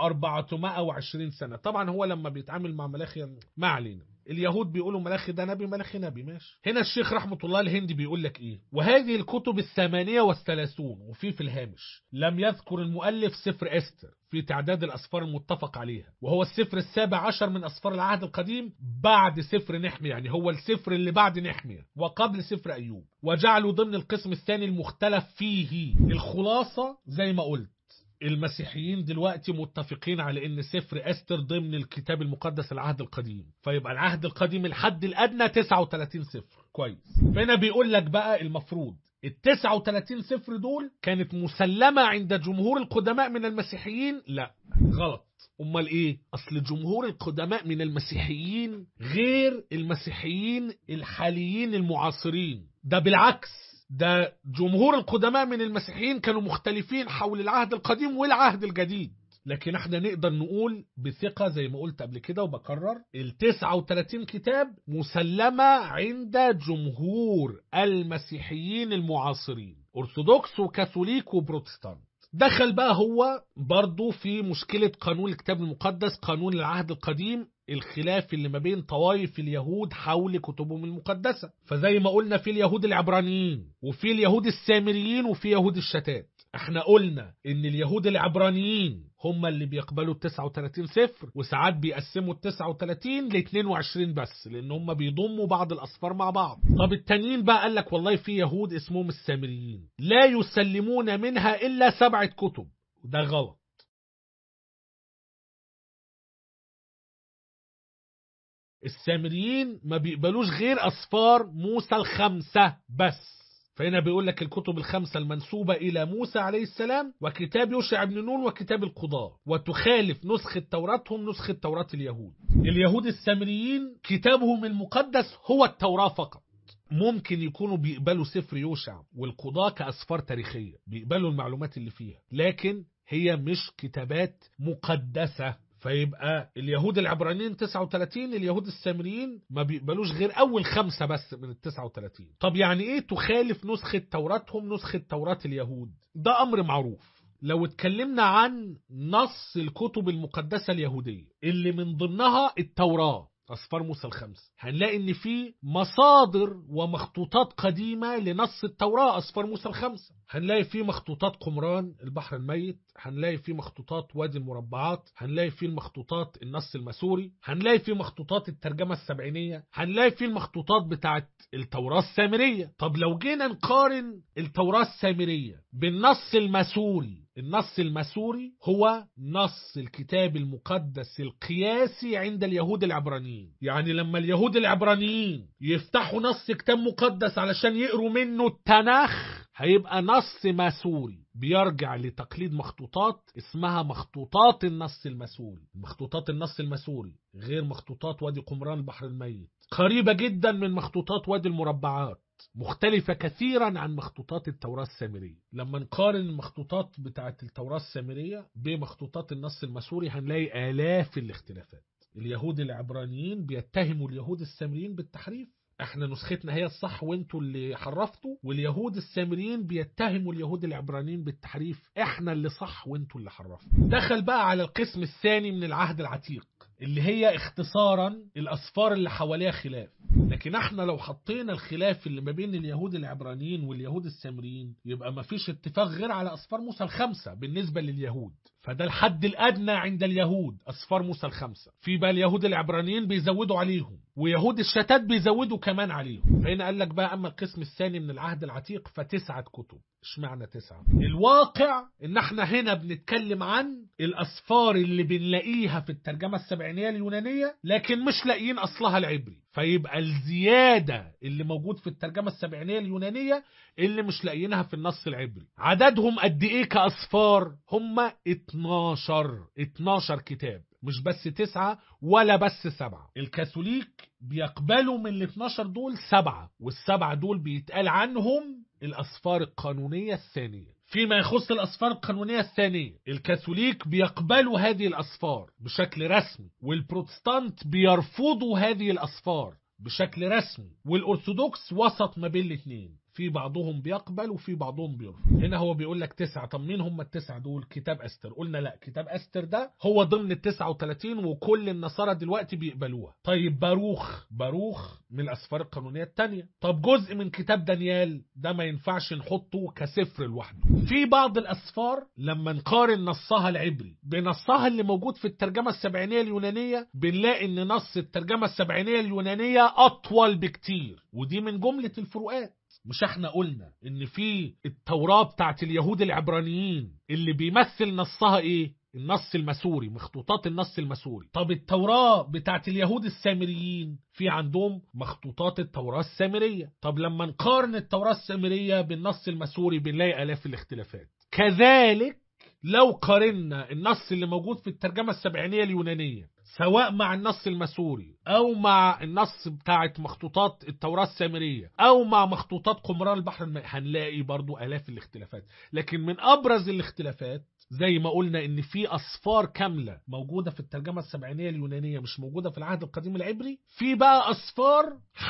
420 سنة طبعا هو لما بيتعامل مع ملاخي ما علينا اليهود بيقولوا ملاخي ده نبي ملاخي نبي ماشي هنا الشيخ رحمة الله الهندي بيقول لك ايه وهذه الكتب الثمانية والثلاثون وفي في الهامش لم يذكر المؤلف سفر استر في تعداد الأسفار المتفق عليها وهو السفر السابع عشر من أسفار العهد القديم بعد سفر نحمية يعني هو السفر اللي بعد نحمية وقبل سفر أيوب وجعله ضمن القسم الثاني المختلف فيه الخلاصة زي ما قلت المسيحيين دلوقتي متفقين على ان سفر استر ضمن الكتاب المقدس العهد القديم فيبقى العهد القديم الحد الادنى 39 سفر كويس فهنا بيقول لك بقى المفروض ال 39 سفر دول كانت مسلمة عند جمهور القدماء من المسيحيين لا غلط امال ايه اصل جمهور القدماء من المسيحيين غير المسيحيين الحاليين المعاصرين ده بالعكس ده جمهور القدماء من المسيحيين كانوا مختلفين حول العهد القديم والعهد الجديد لكن احنا نقدر نقول بثقة زي ما قلت قبل كده وبكرر ال 39 كتاب مسلمة عند جمهور المسيحيين المعاصرين أرثوذكس وكاثوليك وبروتستانت دخل بقى هو برضه في مشكلة قانون الكتاب المقدس قانون العهد القديم الخلاف اللي ما بين طوائف اليهود حول كتبهم المقدسة فزي ما قلنا في اليهود العبرانيين وفي اليهود السامريين وفي يهود الشتات احنا قلنا ان اليهود العبرانيين هم اللي بيقبلوا ال 39 صفر وساعات بيقسموا ال 39 ل 22 بس لان هم بيضموا بعض الاصفار مع بعض طب التانيين بقى قال لك والله في يهود اسمهم السامريين لا يسلمون منها الا سبعة كتب ده غلط السامريين ما بيقبلوش غير أصفار موسى الخمسة بس فهنا بيقول لك الكتب الخمسة المنسوبة إلى موسى عليه السلام وكتاب يوشع بن نون وكتاب القضاء وتخالف نسخة توراتهم نسخة توراة اليهود اليهود السامريين كتابهم المقدس هو التوراة فقط ممكن يكونوا بيقبلوا سفر يوشع والقضاء كأسفار تاريخية بيقبلوا المعلومات اللي فيها لكن هي مش كتابات مقدسة فيبقى اليهود العبرانيين 39 اليهود السامريين ما بيقبلوش غير اول خمسة بس من ال 39 طب يعني ايه تخالف نسخة توراتهم نسخة توراة اليهود ده امر معروف لو اتكلمنا عن نص الكتب المقدسة اليهودية اللي من ضمنها التوراة أسفار موسى الخمس هنلاقي إن في مصادر ومخطوطات قديمة لنص التوراة أسفار موسى الخمسة هنلاقي في مخطوطات قمران البحر الميت هنلاقي في مخطوطات وادي المربعات هنلاقي في المخطوطات النص المسوري هنلاقي في مخطوطات الترجمة السبعينية هنلاقي في المخطوطات بتاعت التوراة السامرية طب لو جينا نقارن التوراة السامرية بالنص المسوري النص المسوري هو نص الكتاب المقدس القياسي عند اليهود العبرانيين يعني لما اليهود العبرانيين يفتحوا نص كتاب مقدس علشان يقروا منه التناخ هيبقى نص مسوري بيرجع لتقليد مخطوطات اسمها مخطوطات النص المسوري مخطوطات النص المسوري غير مخطوطات وادي قمران البحر الميت قريبة جدا من مخطوطات وادي المربعات مختلفة كثيرا عن مخطوطات التوراة السامرية لما نقارن المخطوطات بتاعة التوراة السامرية بمخطوطات النص المسوري هنلاقي آلاف الاختلافات اليهود العبرانيين بيتهموا اليهود السامريين بالتحريف احنا نسختنا هي الصح وانتوا اللي حرفتوا واليهود السامريين بيتهموا اليهود العبرانيين بالتحريف احنا اللي صح وانتوا اللي حرفتوا دخل بقى على القسم الثاني من العهد العتيق اللي هي اختصارا الأسفار اللي حواليها خلاف لكن احنا لو حطينا الخلاف اللي ما بين اليهود العبرانيين واليهود السامريين يبقى ما فيش اتفاق غير على أسفار موسى الخمسة بالنسبة لليهود فده الحد الأدنى عند اليهود أسفار موسى الخمسة في بقى اليهود العبرانيين بيزودوا عليهم ويهود الشتات بيزودوا كمان عليهم فهنا قال لك بقى أما القسم الثاني من العهد العتيق فتسعة كتب اشمعنى تسعة الواقع ان احنا هنا بنتكلم عن الاسفار اللي بنلاقيها في الترجمة السبعينية اليونانية لكن مش لاقيين اصلها العبري فيبقى الزيادة اللي موجود في الترجمة السبعينية اليونانية اللي مش لاقيينها في النص العبري عددهم قد ايه كأصفار هم 12 12 كتاب مش بس تسعة ولا بس سبعة الكاثوليك بيقبلوا من ال 12 دول سبعة والسبعة دول بيتقال عنهم الأصفار القانونية الثانية فيما يخص الأصفار القانونية الثانية الكاثوليك بيقبلوا هذه الأصفار بشكل رسمي والبروتستانت بيرفضوا هذه الأصفار بشكل رسمي والأرثوذكس وسط ما بين الاثنين في بعضهم بيقبل وفي بعضهم بيرفض هنا هو بيقول لك تسعة طب مين هم التسعة دول كتاب أستر قلنا لا كتاب أستر ده هو ضمن التسعة وتلاتين وكل النصارى دلوقتي بيقبلوها طيب باروخ باروخ من الأسفار القانونية التانية طب جزء من كتاب دانيال ده ما ينفعش نحطه كسفر لوحده في بعض الأسفار لما نقارن نصها العبري بنصها اللي موجود في الترجمة السبعينية اليونانية بنلاقي ان نص الترجمة السبعينية اليونانية أطول بكتير ودي من جملة الفروقات مش احنا قلنا ان في التوراة بتاعت اليهود العبرانيين اللي بيمثل نصها ايه النص المسوري مخطوطات النص المسوري طب التوراة بتاعت اليهود السامريين في عندهم مخطوطات التوراة السامرية طب لما نقارن التوراة السامرية بالنص المسوري بنلاقي آلاف الاختلافات كذلك لو قارنا النص اللي موجود في الترجمة السبعينية اليونانية سواء مع النص المسوري او مع النص بتاعت مخطوطات التوراة السامرية او مع مخطوطات قمران البحر المائي هنلاقي برضو الاف الاختلافات لكن من ابرز الاختلافات زي ما قلنا ان في اصفار كاملة موجودة في الترجمة السبعينية اليونانية مش موجودة في العهد القديم العبري في بقى اصفار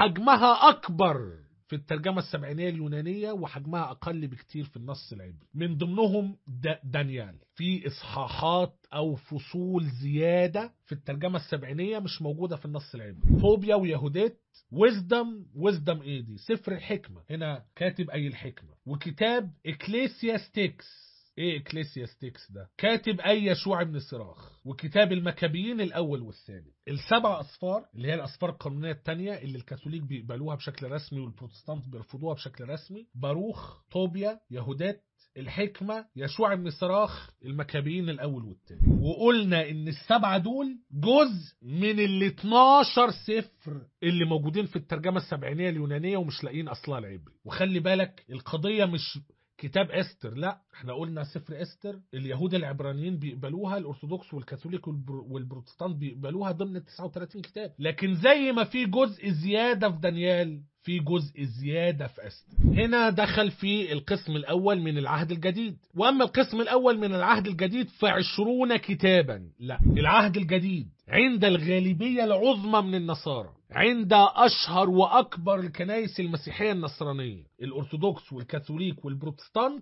حجمها اكبر في الترجمة السبعينية اليونانية وحجمها أقل بكتير في النص العبري من ضمنهم دا دانيال في إصحاحات أو فصول زيادة في الترجمة السبعينية مش موجودة في النص العبري فوبيا ويهوديت ويزدم ويزدم ايه دي سفر الحكمة هنا كاتب أي الحكمة وكتاب إكليسياستيكس ايه اكليسياستيكس ده كاتب اي يشوع بن صراخ وكتاب المكابيين الاول والثاني السبع اصفار اللي هي الاصفار القانونيه الثانيه اللي الكاثوليك بيقبلوها بشكل رسمي والبروتستانت بيرفضوها بشكل رسمي باروخ طوبيا يهودات الحكمة يشوع بن صراخ المكابيين الأول والثاني وقلنا إن السبعة دول جزء من ال 12 سفر اللي موجودين في الترجمة السبعينية اليونانية ومش لاقيين أصلها العبري وخلي بالك القضية مش كتاب استر لا احنا قلنا سفر استر اليهود العبرانيين بيقبلوها الارثوذكس والكاثوليك والبروتستانت بيقبلوها ضمن 39 كتاب لكن زي ما في جزء زياده في دانيال في جزء زيادة في أستر هنا دخل في القسم الأول من العهد الجديد وأما القسم الأول من العهد الجديد فعشرون كتابا لا العهد الجديد عند الغالبية العظمى من النصارى عند أشهر وأكبر الكنائس المسيحية النصرانية الأرثوذكس والكاثوليك والبروتستانت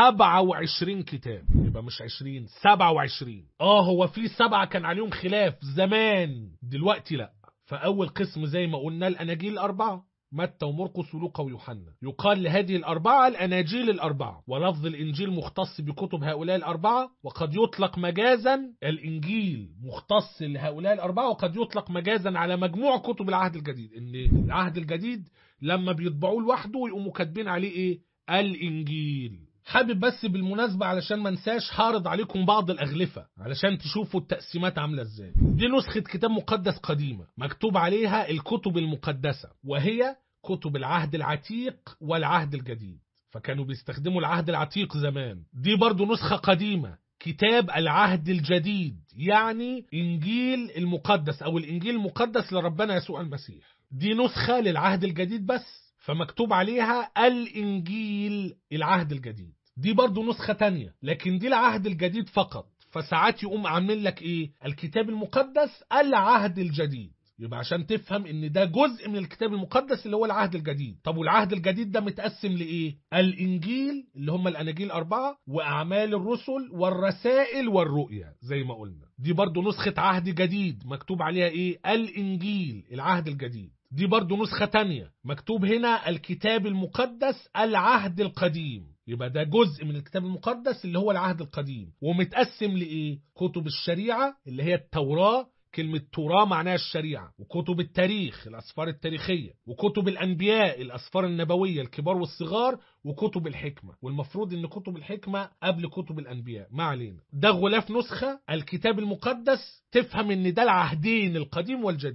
27 كتاب يبقى مش 20 27 آه هو في سبعة كان عليهم خلاف زمان دلوقتي لا فأول قسم زي ما قلنا الأناجيل الأربعة متى ومرقس ولوقا ويوحنا يقال لهذه الأربعة الأناجيل الأربعة ولفظ الإنجيل مختص بكتب هؤلاء الأربعة وقد يطلق مجازا الإنجيل مختص لهؤلاء الأربعة وقد يطلق مجازا على مجموع كتب العهد الجديد إن العهد الجديد لما بيطبعوه لوحده يقوموا كاتبين عليه إيه الإنجيل حابب بس بالمناسبة علشان ما انساش هعرض عليكم بعض الأغلفة علشان تشوفوا التقسيمات عاملة ازاي دي نسخة كتاب مقدس قديمة مكتوب عليها الكتب المقدسة وهي كتب العهد العتيق والعهد الجديد فكانوا بيستخدموا العهد العتيق زمان دي برضو نسخة قديمة كتاب العهد الجديد يعني إنجيل المقدس أو الإنجيل المقدس لربنا يسوع المسيح دي نسخة للعهد الجديد بس فمكتوب عليها الإنجيل العهد الجديد دي برضو نسخة تانية لكن دي العهد الجديد فقط فساعات يقوم عامل لك ايه الكتاب المقدس العهد الجديد يبقى عشان تفهم ان ده جزء من الكتاب المقدس اللي هو العهد الجديد طب والعهد الجديد ده متقسم لايه الانجيل اللي هم الاناجيل اربعه واعمال الرسل والرسائل والرؤيا زي ما قلنا دي برضو نسخه عهد جديد مكتوب عليها ايه الانجيل العهد الجديد دي برضو نسخة تانية مكتوب هنا الكتاب المقدس العهد القديم يبقى ده جزء من الكتاب المقدس اللي هو العهد القديم ومتقسم لإيه؟ كتب الشريعة اللي هي التوراة كلمة توراة معناها الشريعة وكتب التاريخ الأسفار التاريخية وكتب الأنبياء الأسفار النبوية الكبار والصغار وكتب الحكمة والمفروض أن كتب الحكمة قبل كتب الأنبياء ما علينا ده غلاف نسخة الكتاب المقدس تفهم أن ده العهدين القديم والجديد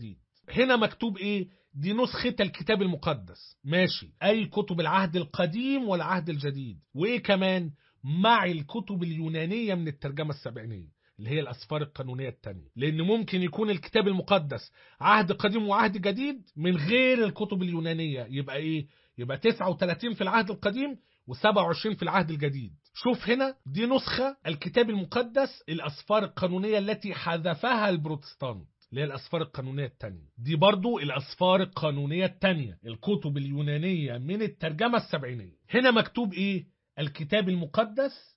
هنا مكتوب ايه دي نسخة الكتاب المقدس ماشي أي كتب العهد القديم والعهد الجديد وإيه كمان مع الكتب اليونانية من الترجمة السبعينية اللي هي الأسفار القانونية التانية لأن ممكن يكون الكتاب المقدس عهد قديم وعهد جديد من غير الكتب اليونانية يبقى إيه يبقى 39 في العهد القديم و27 في العهد الجديد شوف هنا دي نسخة الكتاب المقدس الأسفار القانونية التي حذفها البروتستانت اللي هي الأسفار القانونية التانية دي برضو الأسفار القانونية التانية الكتب اليونانية من الترجمة السبعينية هنا مكتوب إيه الكتاب المقدس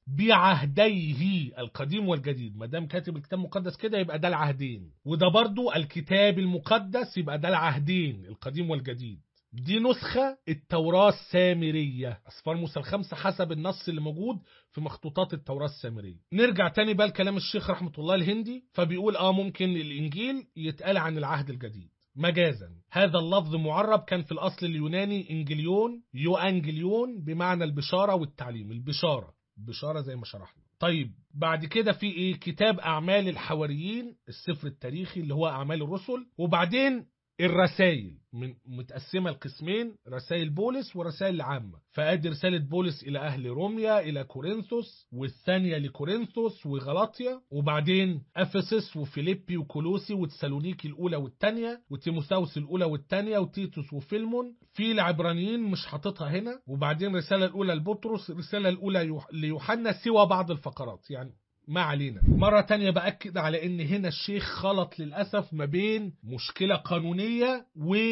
بعهديه القديم والجديد ما دام كاتب الكتاب المقدس كده يبقى ده العهدين وده برضو الكتاب المقدس يبقى ده العهدين القديم والجديد دي نسخة التوراة السامرية أسفار موسى الخمسة حسب النص اللي موجود في مخطوطات التوراة السامرية نرجع تاني بقى لكلام الشيخ رحمة الله الهندي فبيقول آه ممكن الإنجيل يتقال عن العهد الجديد مجازا هذا اللفظ معرب كان في الأصل اليوناني إنجليون يو أنجليون بمعنى البشارة والتعليم البشارة بشارة زي ما شرحنا طيب بعد كده في ايه كتاب اعمال الحواريين السفر التاريخي اللي هو اعمال الرسل وبعدين الرسائل من متقسمة لقسمين رسائل بولس ورسائل العامة فادي رسالة بولس إلى أهل روميا إلى كورنثوس والثانية لكورنثوس وغلاطيا وبعدين أفسس وفيليبي وكولوسي وتسالونيكي الأولى والثانية وتيموثاوس الأولى والثانية وتيتوس وفيلمون في العبرانيين مش حاططها هنا وبعدين الرسالة الأولى لبطرس الرسالة الأولى ليوحنا سوى بعض الفقرات يعني ما علينا مرة تانية بأكد على ان هنا الشيخ خلط للأسف ما بين مشكلة قانونية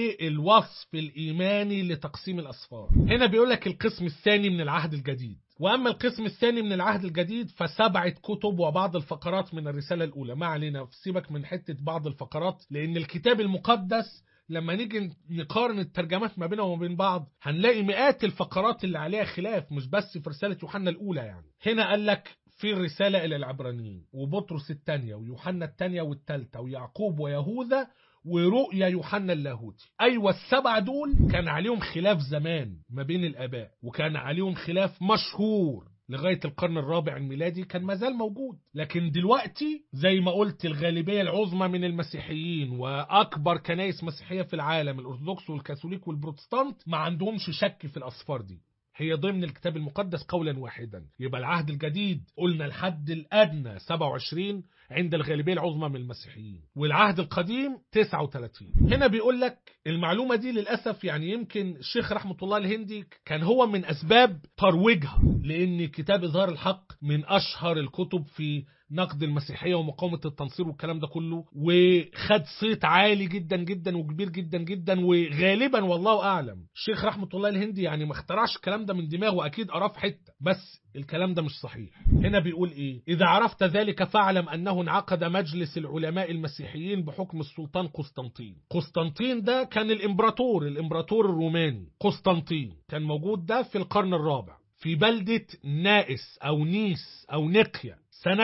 والوصف الإيماني لتقسيم الأسفار هنا بيقولك القسم الثاني من العهد الجديد وأما القسم الثاني من العهد الجديد فسبعة كتب وبعض الفقرات من الرسالة الأولى ما علينا سيبك من حتة بعض الفقرات لأن الكتاب المقدس لما نيجي نقارن الترجمات ما بينها وما بين بعض هنلاقي مئات الفقرات اللي عليها خلاف مش بس في رسالة يوحنا الأولى يعني هنا قال لك في الرسالة إلى العبرانيين وبطرس الثانية ويوحنا الثانية والثالثة ويعقوب ويهوذا ورؤيا يوحنا اللاهوتي أيوة السبع دول كان عليهم خلاف زمان ما بين الآباء وكان عليهم خلاف مشهور لغاية القرن الرابع الميلادي كان مازال موجود لكن دلوقتي زي ما قلت الغالبية العظمى من المسيحيين وأكبر كنائس مسيحية في العالم الأرثوذكس والكاثوليك والبروتستانت ما عندهمش شك في الأسفار دي هي ضمن الكتاب المقدس قولا واحدا يبقى العهد الجديد قلنا الحد الأدنى 27 عند الغالبية العظمى من المسيحيين والعهد القديم 39 هنا بيقول لك المعلومة دي للأسف يعني يمكن الشيخ رحمة الله الهندي كان هو من أسباب ترويجها لأن كتاب إظهار الحق من أشهر الكتب في نقد المسيحية ومقاومة التنصير والكلام ده كله وخد صيت عالي جدا جدا وكبير جدا جدا وغالبا والله أعلم الشيخ رحمة الله الهندي يعني ما اخترعش الكلام ده من دماغه أكيد قراه في حتة بس الكلام ده مش صحيح هنا بيقول ايه اذا عرفت ذلك فاعلم انه انعقد مجلس العلماء المسيحيين بحكم السلطان قسطنطين قسطنطين ده كان الامبراطور الامبراطور الروماني قسطنطين كان موجود ده في القرن الرابع في بلدة نائس أو نيس أو نقيا سنة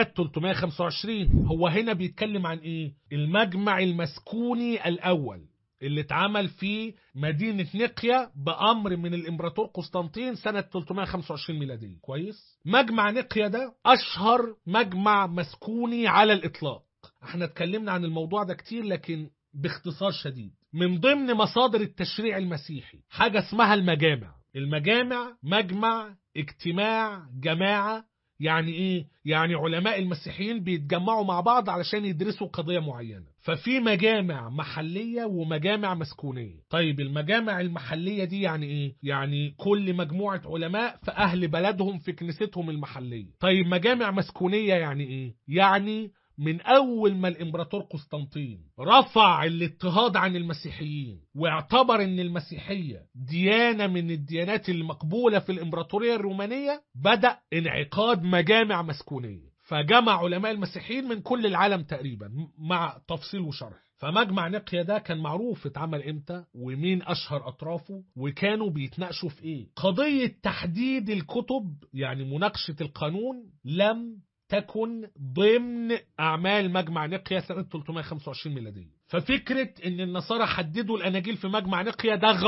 325 هو هنا بيتكلم عن إيه؟ المجمع المسكوني الأول اللي اتعمل في مدينة نقيا بأمر من الإمبراطور قسطنطين سنة 325 ميلادية كويس؟ مجمع نقيا ده أشهر مجمع مسكوني على الإطلاق احنا اتكلمنا عن الموضوع ده كتير لكن باختصار شديد من ضمن مصادر التشريع المسيحي حاجة اسمها المجامع المجامع مجمع اجتماع جماعة يعني ايه؟ يعني علماء المسيحيين بيتجمعوا مع بعض علشان يدرسوا قضية معينة ففي مجامع محلية ومجامع مسكونية طيب المجامع المحلية دي يعني ايه؟ يعني كل مجموعة علماء في أهل بلدهم في كنيستهم المحلية طيب مجامع مسكونية يعني ايه؟ يعني من أول ما الإمبراطور قسطنطين رفع الاضطهاد عن المسيحيين واعتبر أن المسيحية ديانة من الديانات المقبولة في الإمبراطورية الرومانية بدأ انعقاد مجامع مسكونية فجمع علماء المسيحيين من كل العالم تقريبا مع تفصيل وشرح فمجمع نقيا ده كان معروف اتعمل امتى ومين اشهر اطرافه وكانوا بيتناقشوا في ايه قضية تحديد الكتب يعني مناقشة القانون لم تكن ضمن أعمال مجمع نقيا سنة 325 ميلادية ففكرة أن النصارى حددوا الأناجيل في مجمع نقيا ده غلط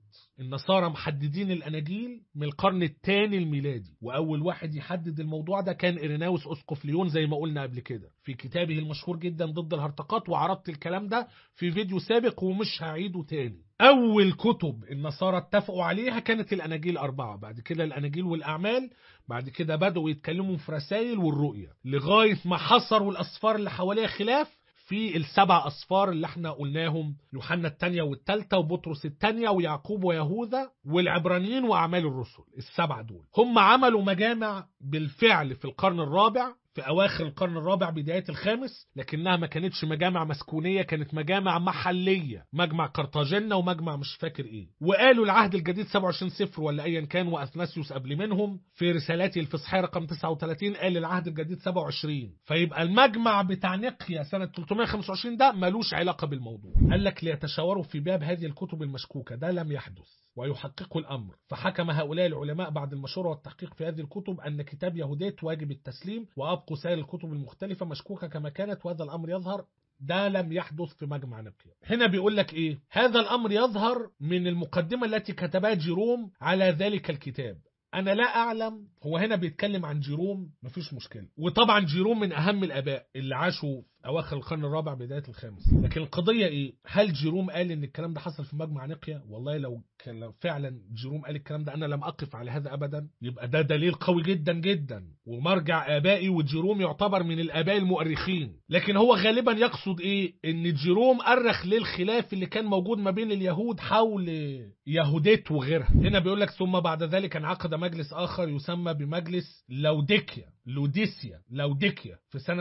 النصارى محددين الاناجيل من القرن الثاني الميلادي واول واحد يحدد الموضوع ده كان إيريناوس اسقف ليون زي ما قلنا قبل كده في كتابه المشهور جدا ضد الهرطقات وعرضت الكلام ده في فيديو سابق ومش هعيده تاني اول كتب النصارى اتفقوا عليها كانت الاناجيل اربعه بعد كده الاناجيل والاعمال بعد كده بدأوا يتكلموا في رسائل والرؤية لغاية ما حصروا الأسفار اللي حواليها خلاف في السبع أسفار اللي احنا قلناهم يوحنا الثانية والثالثة وبطرس الثانية ويعقوب ويهوذا والعبرانيين وأعمال الرسل السبع دول هم عملوا مجامع بالفعل في القرن الرابع في أواخر القرن الرابع بداية الخامس لكنها ما كانتش مجامع مسكونية كانت مجامع محلية مجمع قرطاجنة ومجمع مش فاكر إيه وقالوا العهد الجديد 27 صفر ولا أيا كان وأثناسيوس قبل منهم في رسالاته الفصحية رقم 39 قال العهد الجديد 27 فيبقى المجمع بتاع نقيا سنة 325 ده ملوش علاقة بالموضوع قال لك ليتشاوروا في باب هذه الكتب المشكوكة ده لم يحدث ويحقق الأمر فحكم هؤلاء العلماء بعد المشورة والتحقيق في هذه الكتب أن كتاب يهوديت واجب التسليم وأبقوا سائر الكتب المختلفة مشكوكة كما كانت وهذا الأمر يظهر ده لم يحدث في مجمع نقيا هنا بيقول لك ايه هذا الامر يظهر من المقدمة التي كتبها جيروم على ذلك الكتاب انا لا اعلم هو هنا بيتكلم عن جيروم مفيش مشكله وطبعا جيروم من اهم الاباء اللي عاشوا في اواخر القرن الرابع بدايه الخامس لكن القضيه ايه هل جيروم قال ان الكلام ده حصل في مجمع نقيا والله لو كان لو فعلا جيروم قال الكلام ده انا لم اقف على هذا ابدا يبقى ده دليل قوي جدا جدا ومرجع ابائي وجيروم يعتبر من الاباء المؤرخين لكن هو غالبا يقصد ايه ان جيروم ارخ للخلاف اللي كان موجود ما بين اليهود حول يهوديت وغيرها هنا بيقول لك ثم بعد ذلك انعقد مجلس اخر يسمى بمجلس لوديكيا لوديسيا لوديكيا في سنة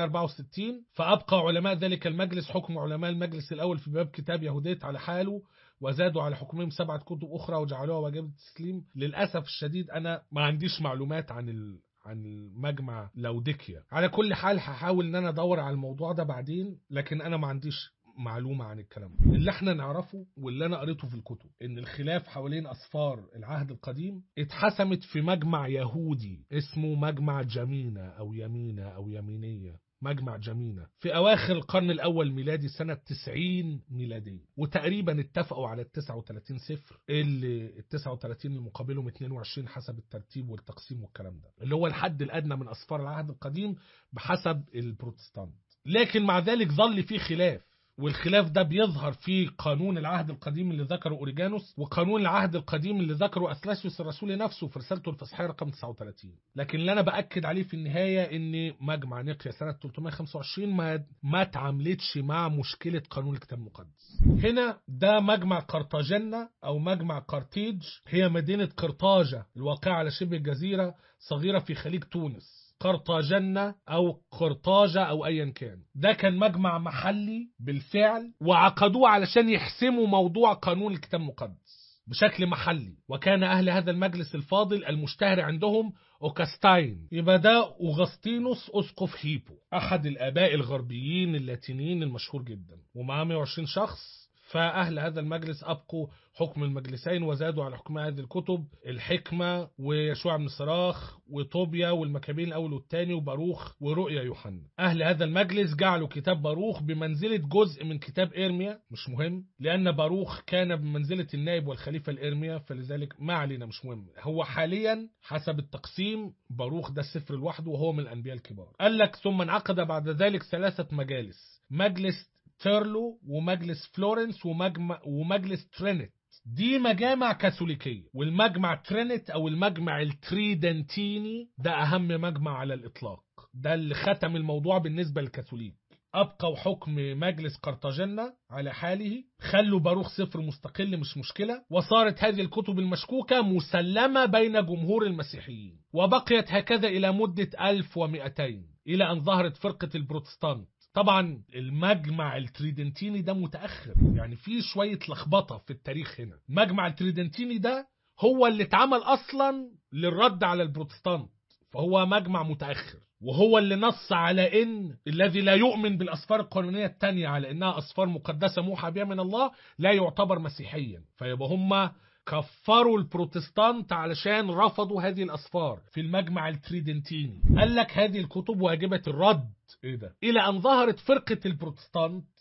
364 فأبقى علماء ذلك المجلس حكم علماء المجلس الأول في باب كتاب يهوديت على حاله وزادوا على حكمهم سبعة كتب أخرى وجعلوها واجب التسليم للأسف الشديد أنا ما عنديش معلومات عن ال... عن المجمع لوديكيا على كل حال هحاول ان انا ادور على الموضوع ده بعدين لكن انا ما عنديش معلومة عن الكلام ده اللي احنا نعرفه واللي انا قريته في الكتب ان الخلاف حوالين اسفار العهد القديم اتحسمت في مجمع يهودي اسمه مجمع جمينة او يمينة او يمينية مجمع جمينة في أواخر القرن الأول ميلادي سنة 90 ميلادية وتقريبا اتفقوا على ال 39 صفر اللي ال 39 اللي مقابلهم 22 حسب الترتيب والتقسيم والكلام ده اللي هو الحد الأدنى من أسفار العهد القديم بحسب البروتستانت لكن مع ذلك ظل في خلاف والخلاف ده بيظهر في قانون العهد القديم اللي ذكره اوريجانوس وقانون العهد القديم اللي ذكره اثناسيوس الرسول نفسه في رسالته الفصحيه رقم 39 لكن اللي انا باكد عليه في النهايه ان مجمع نقيا سنه 325 ما ما اتعاملتش مع مشكله قانون الكتاب المقدس هنا ده مجمع قرطاجنة او مجمع قرطيج هي مدينه قرطاجه الواقعه على شبه الجزيره صغيره في خليج تونس قرطاجنة أو قرطاجة أو أيا كان ده كان مجمع محلي بالفعل وعقدوه علشان يحسموا موضوع قانون الكتاب المقدس بشكل محلي وكان أهل هذا المجلس الفاضل المشتهر عندهم أوكاستاين يبقى ده أوغسطينوس أسقف هيبو أحد الآباء الغربيين اللاتينيين المشهور جدا ومعاه 120 شخص فأهل هذا المجلس أبقوا حكم المجلسين وزادوا على حكم هذه الكتب الحكمة ويشوع بن صراخ وطوبيا والمكابين الأول والثاني وباروخ ورؤيا يوحنا أهل هذا المجلس جعلوا كتاب باروخ بمنزلة جزء من كتاب إرميا مش مهم لأن باروخ كان بمنزلة النائب والخليفة الإرميا فلذلك ما علينا مش مهم هو حاليا حسب التقسيم باروخ ده السفر لوحده وهو من الأنبياء الكبار قال لك ثم انعقد بعد ذلك ثلاثة مجالس مجلس تيرلو ومجلس فلورنس ومجمع ومجلس ترينت دي مجامع كاثوليكية والمجمع ترينت أو المجمع التريدنتيني ده أهم مجمع على الإطلاق ده اللي ختم الموضوع بالنسبة للكاثوليك أبقوا حكم مجلس قرطاجنة على حاله خلوا باروخ صفر مستقل مش مشكلة وصارت هذه الكتب المشكوكة مسلمة بين جمهور المسيحيين وبقيت هكذا إلى مدة 1200 إلى أن ظهرت فرقة البروتستانت طبعا المجمع التريدنتيني ده متأخر يعني في شوية لخبطة في التاريخ هنا المجمع التريدنتيني ده هو اللي اتعمل أصلا للرد على البروتستانت فهو مجمع متأخر وهو اللي نص على ان الذي لا يؤمن بالاسفار القانونيه الثانيه على انها اسفار مقدسه موحى بها من الله لا يعتبر مسيحيا فيبقى هم كفروا البروتستانت علشان رفضوا هذه الاسفار في المجمع التريدنتيني قال لك هذه الكتب واجبه الرد ايه ده الى ان ظهرت فرقه البروتستانت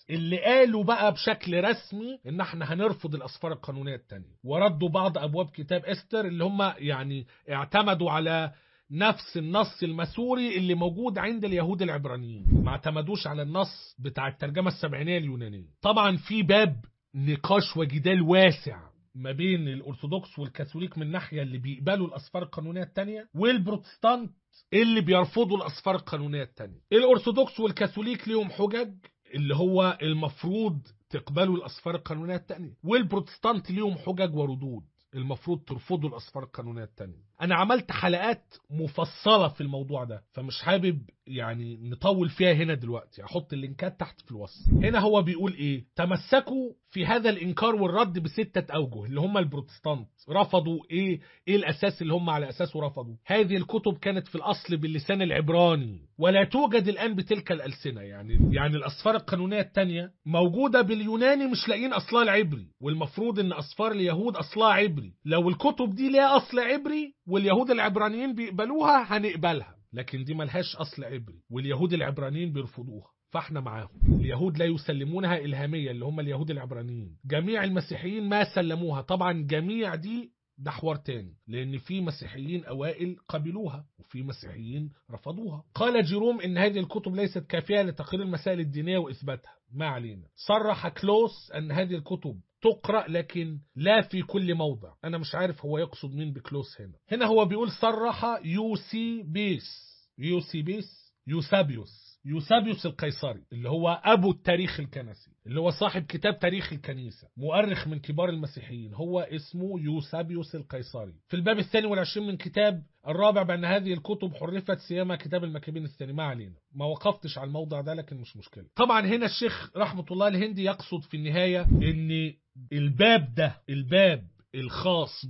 اللي قالوا بقى بشكل رسمي ان احنا هنرفض الاسفار القانونيه التانية وردوا بعض ابواب كتاب استر اللي هم يعني اعتمدوا على نفس النص المسوري اللي موجود عند اليهود العبرانيين ما اعتمدوش على النص بتاع الترجمة السبعينية اليونانية طبعا في باب نقاش وجدال واسع ما بين الأرثوذكس والكاثوليك من ناحية اللي بيقبلوا الأسفار القانونية التانية والبروتستانت اللي بيرفضوا الأسفار القانونية التانية الأرثوذكس والكاثوليك ليهم حجج اللي هو المفروض تقبلوا الأسفار القانونية التانية والبروتستانت ليهم حجج وردود المفروض ترفضوا الأسفار القانونية التانية أنا عملت حلقات مفصلة في الموضوع ده فمش حابب يعني نطول فيها هنا دلوقتي هحط اللينكات تحت في الوصف هنا هو بيقول ايه تمسكوا في هذا الانكار والرد بستة اوجه اللي هم البروتستانت رفضوا ايه ايه الاساس اللي هم على اساسه رفضوا هذه الكتب كانت في الاصل باللسان العبراني ولا توجد الان بتلك الالسنه يعني يعني الاسفار القانونيه الثانيه موجوده باليوناني مش لاقيين اصلها العبري والمفروض ان اسفار اليهود اصلها عبري لو الكتب دي ليها اصل عبري واليهود العبرانيين بيقبلوها هنقبلها لكن دي ملهاش اصل عبري واليهود العبرانيين بيرفضوها فاحنا معاهم اليهود لا يسلمونها إلهامية اللي هم اليهود العبرانيين جميع المسيحيين ما سلموها طبعا جميع دي ده حوار تاني لأن في مسيحيين أوائل قبلوها وفي مسيحيين رفضوها قال جيروم إن هذه الكتب ليست كافية لتقرير المسائل الدينية وإثباتها ما علينا صرح كلوس أن هذه الكتب تقرأ لكن لا في كل موضع أنا مش عارف هو يقصد مين بكلوس هنا هنا هو بيقول صرح يوسي بيس يوسي بيس يوسابيوس يوسابيوس القيصري اللي هو أبو التاريخ الكنسي اللي هو صاحب كتاب تاريخ الكنيسة مؤرخ من كبار المسيحيين هو اسمه يوسابيوس القيصري في الباب الثاني والعشرين من كتاب الرابع بأن هذه الكتب حرفت سيما كتاب المكابين الثاني ما علينا ما وقفتش على الموضع ده لكن مش مشكلة طبعا هنا الشيخ رحمة الله الهندي يقصد في النهاية ان الباب ده الباب الخاص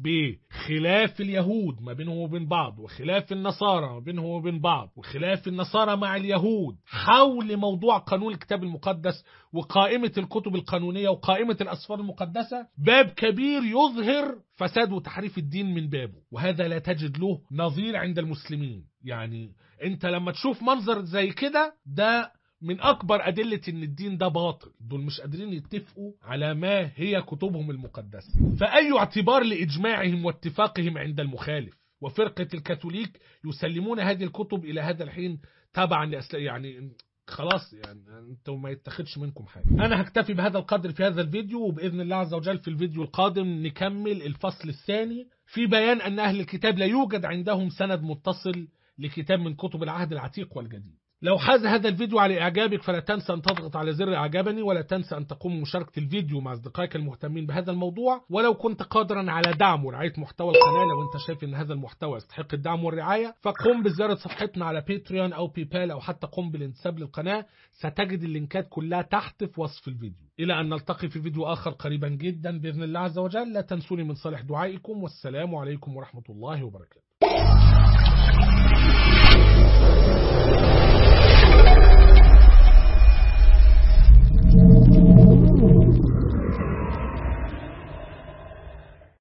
بخلاف اليهود ما بينهم وبين بعض وخلاف النصارى ما بينهم وبين بعض وخلاف النصارى مع اليهود حول موضوع قانون الكتاب المقدس وقائمة الكتب القانونية وقائمة الأسفار المقدسة باب كبير يظهر فساد وتحريف الدين من بابه وهذا لا تجد له نظير عند المسلمين يعني انت لما تشوف منظر زي كده ده من أكبر أدلة إن الدين ده باطل دول مش قادرين يتفقوا على ما هي كتبهم المقدسة فأي اعتبار لإجماعهم واتفاقهم عند المخالف وفرقة الكاثوليك يسلمون هذه الكتب إلى هذا الحين تبعا لأسل... يعني خلاص يعني انتوا ما يتخذش منكم حاجة انا هكتفي بهذا القدر في هذا الفيديو وبإذن الله عز وجل في الفيديو القادم نكمل الفصل الثاني في بيان أن أهل الكتاب لا يوجد عندهم سند متصل لكتاب من كتب العهد العتيق والجديد لو حاز هذا الفيديو على إعجابك فلا تنسى أن تضغط على زر إعجابني ولا تنسى أن تقوم بمشاركة الفيديو مع أصدقائك المهتمين بهذا الموضوع ولو كنت قادرا على دعم ورعاية محتوى القناة لو أنت شايف أن هذا المحتوى يستحق الدعم والرعاية فقم بزيارة صفحتنا على باتريون أو بيبال أو حتى قم بالانتساب للقناة ستجد اللينكات كلها تحت في وصف الفيديو إلى أن نلتقي في فيديو آخر قريبا جدا بإذن الله عز وجل لا تنسوني من صالح دعائكم والسلام عليكم ورحمة الله وبركاته